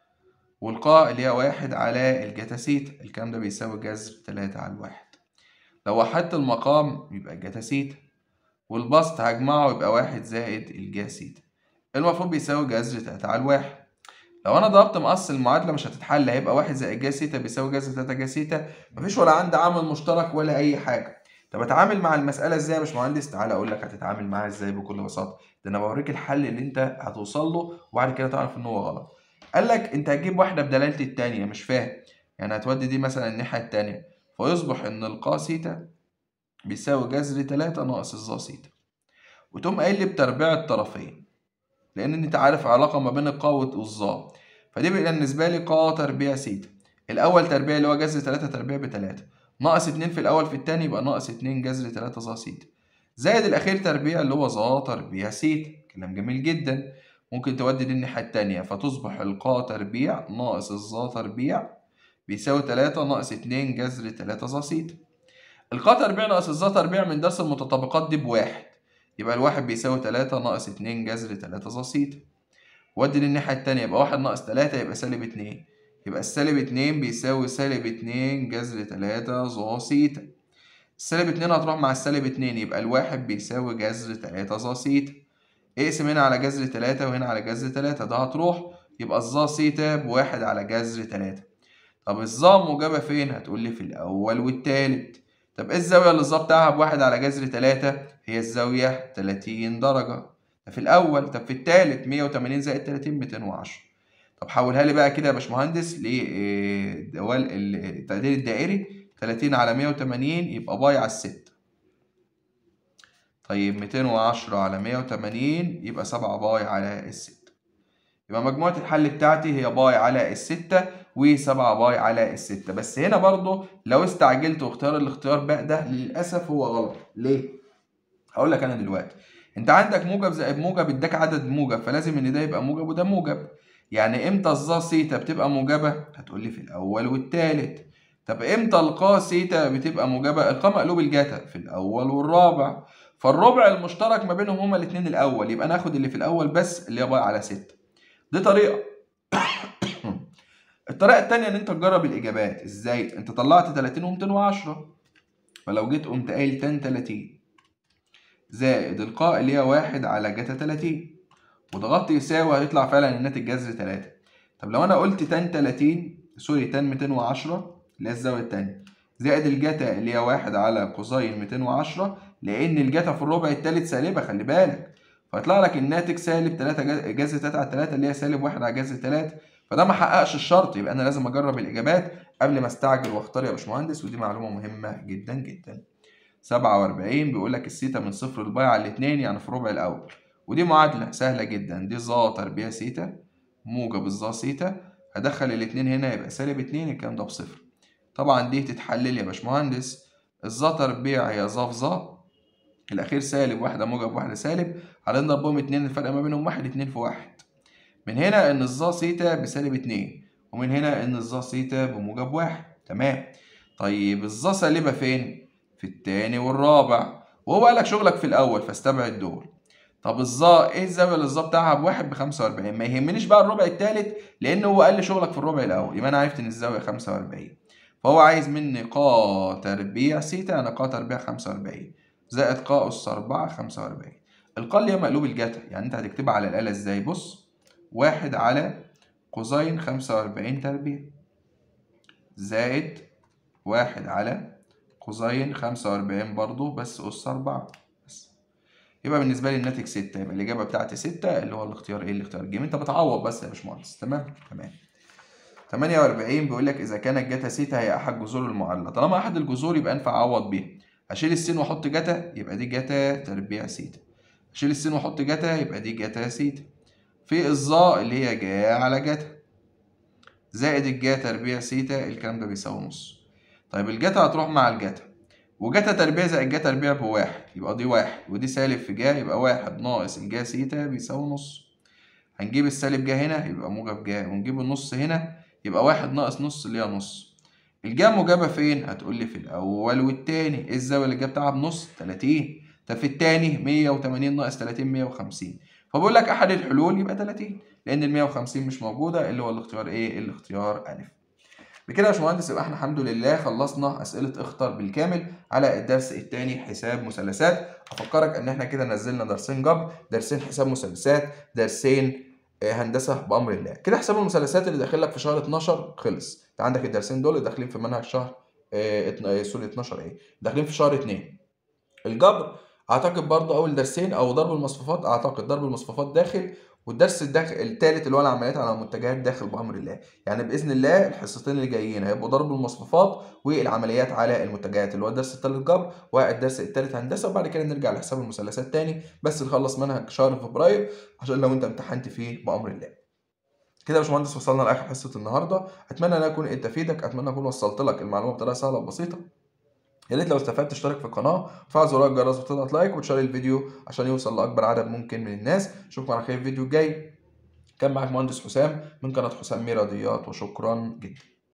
والقاء اللي هي واحد على الجاتا سيتا الكلام ده بيساوي جذر تلاتة على الواحد لو وحدت المقام يبقى جاتا سيتا والبسط هجمعه يبقى واحد زائد الجا سيتا المفروض بيساوي جذر تلاتة على الواحد لو انا ضربت مقص المعادلة مش هتتحل هيبقى واحد زائد جا سيتا بيساوي جذر تلاتة جا سيتا مفيش ولا عندي عامل مشترك ولا أي حاجة طب اتعامل مع المساله ازاي يا باشمهندس تعالى اقول لك هتتعامل معاها ازاي بكل بساطه ده انا بوريك الحل اللي انت هتوصل له وبعد كده تعرف ان هو غلط قال لك انت هتجيب واحده بدلاله الثانيه مش فاهم يعني هتودي دي مثلا الناحيه الثانيه فيصبح ان القا سيتا بيساوي جذر 3 ناقص الظا سيتا وتقوم قايل لي بتربيع الطرفين لان انت عارف علاقه ما بين القا والظا فدي بالنسبه لي قا تربيع سيتا الاول تربيع اللي هو جذر 3 تربيع ب 3 ناقص اتنين في الأول في التاني يبقى ناقص اتنين جذر تلاتة ظا سيتا زائد الأخير تربيع اللي هو ظا تربيع سيتا كلام جميل جدا ممكن تودي دي الناحية التانية فتصبح القا تربيع ناقص الظا تربيع بيساوي تلاتة ناقص اتنين جذر تلاتة ظا سيتا القا تربيع ناقص الظا تربيع من درس المتطابقات دي بواحد يبقى الواحد بيساوي تلاتة ناقص اتنين جذر تلاتة ظا سيتا ودي للناحية التانية يبقى واحد ناقص تلاتة يبقى سالب اتنين يبقى السالب اتنين بيساوي سالب اتنين جذر تلاتة ظا سيتا السالب اتنين هتروح مع السالب اتنين يبقى الواحد بيساوي جذر تلاتة ظا سيتا اقسم هنا على جذر تلاتة وهنا على جذر تلاتة ده هتروح يبقى الظا سيتا بواحد على جذر تلاتة طب الظا موجبة فين؟ هتقول لي في الأول والتالت طب ايه الزاوية اللي الظا بتاعها بواحد على جذر تلاتة؟ هي الزاوية تلاتين درجة ده في الأول طب في التالت مية وتمانين زائد تلاتين ميتين وعشرة طب حولها لي بقى كده يا باشمهندس لدوال التقدير الدائري 30 على 180 يبقى باي على الستة طيب 210 على 180 يبقى 7 باي على الستة يبقى مجموعة الحل بتاعتي هي باي على الستة و7 باي على الستة بس هنا برضو لو استعجلت واختار الاختيار بقى ده للأسف هو غلط ليه؟ هقول لك أنا دلوقتي أنت عندك موجب زائد موجب اداك عدد موجب فلازم إن ده يبقى موجب وده موجب يعني امتى الظا سيتا بتبقى موجبة؟ هتقول لي في الأول والتالت. طب امتى القا سيتا بتبقى موجبة؟ القا مقلوب الجتا في الأول والرابع. فالربع المشترك ما بينهم هما الاتنين الأول يبقى ناخد اللي في الأول بس اللي هي باي على ستة. دي طريقة. الطريقة التانية إن أنت تجرب الإجابات، إزاي؟ أنت طلعت 30 و210 فلو جيت قمت قايل تان 30 زائد القاء اللي هي واحد على جتا 30 وضغطت يساوي هيطلع فعلا الناتج جذر 3 طب لو انا قلت تان 30 سوري تان 210 اللي هي الزاويه الثانيه زائد الجتا اللي هي 1 على كوساين 210 لان الجتا في الربع الثالث سالبه خلي بالك فيطلع لك الناتج سالب 3 جذر 3 على 3 اللي هي سالب 1 على جذر 3 فده ما حققش الشرط يبقى انا لازم اجرب الاجابات قبل ما استعجل واختار يا باشمهندس ودي معلومه مهمه جدا جدا 47 بيقول لك السيتا من صفر لباي على الاثنين يعني في الربع الاول ودي معادلة سهلة جدا دي ظا تربيع سيتا موجب الظا سيتا هدخل الاتنين هنا يبقى سالب اتنين الكلام ده بصفر طبعا دي تتحلل يا باشمهندس الظا تربيع هي ظا في ظا الأخير سالب واحدة موجب واحدة سالب هنضربهم اتنين الفرق ما بينهم واحد اتنين في واحد من هنا إن الظا سيتا بسالب اتنين ومن هنا إن الظا سيتا بموجب واحد تمام طيب الظا سالبة فين؟ في التاني والرابع وهو قالك شغلك في الأول فاستبعد دول طب الظا ايه الزاويه اللي الظا بتاعها بواحد ب 45 ما يهمنيش بقى الربع الثالث لان هو قال لي شغلك في الربع الاول يبقى انا عرفت ان الزاويه 45 فهو عايز مني ق تربيع سيتا انا ق تربيع 45 زائد ق اس 4 45 القا اللي هي مقلوب الجتا يعني انت هتكتبها على الاله ازاي بص واحد على كوزين 45 تربيع زائد واحد على كوزين 45 برضو بس أس 4 بس يبقى بالنسبة لي الناتج 6 يبقى الإجابة بتاعتي 6 اللي هو الاختيار إيه الاختيار ج أنت بتعوض بس يا باشمهندس تمام تمام 48 بيقول لك إذا كانت جتا سيتا هي أحد جذور المعادلة طالما أحد الجذور يبقى ينفع أعوض بيها هشيل السين وأحط جتا يبقى دي جتا تربيع سيتا هشيل السين وأحط جتا يبقى دي جتا سيتا في الظا اللي هي جا على جتا زائد الجا تربيع سيتا الكلام ده بيساوي نص طيب الجتا هتروح مع الجتا وجتا تربيع زائد جا تربيع بواحد يبقى دي واحد ودي سالب في جا يبقى واحد ناقص الجا سيتا بيساوي نص هنجيب السالب جا هنا يبقى موجب جا ونجيب النص هنا يبقى واحد ناقص نص اللي هي نص الجا موجبة فين؟ هتقول لي في الأول والتاني إيه الزاوية اللي الجا بتاعها بنص؟ 30 طب في التاني 180 ناقص 30 150 فبقول لك أحد الحلول يبقى 30 لأن ال 150 مش موجودة اللي هو الاختيار إيه؟ الاختيار ألف بكده يا باشمهندس يبقى احنا الحمد لله خلصنا اسئله اختر بالكامل على الدرس الثاني حساب مثلثات افكرك ان احنا كده نزلنا درسين جبر درسين حساب مثلثات درسين هندسه بامر الله كده حساب المثلثات اللي داخل لك في شهر 12 خلص انت عندك الدرسين دول داخلين في منهج شهر اه سوري 12 ايه داخلين في شهر 2 الجبر اعتقد برضه اول درسين او ضرب المصفوفات اعتقد ضرب المصفوفات داخل والدرس الداخل الثالث اللي هو العمليات على المنتجات داخل بامر الله يعني باذن الله الحصتين اللي جايين هيبقوا ضرب المصفوفات والعمليات على المنتجات اللي هو الدرس الثالث جبر والدرس الثالث هندسه وبعد كده نرجع لحساب المثلثات تاني بس نخلص منهج شهر فبراير عشان لو انت امتحنت فيه بامر الله كده يا باشمهندس وصلنا لاخر حصه النهارده اتمنى ان اكون قدرت افيدك اتمنى اكون وصلت لك المعلومه بطريقه سهله وبسيطه يا ريت لو استفدت تشترك في القناه وتفعل زرار الجرس وتضغط لايك وتشير الفيديو عشان يوصل لاكبر عدد ممكن من الناس اشوفكم على خير الفيديو الجاي كان معاك مهندس حسام من قناه حسام رياضيات وشكرا جدا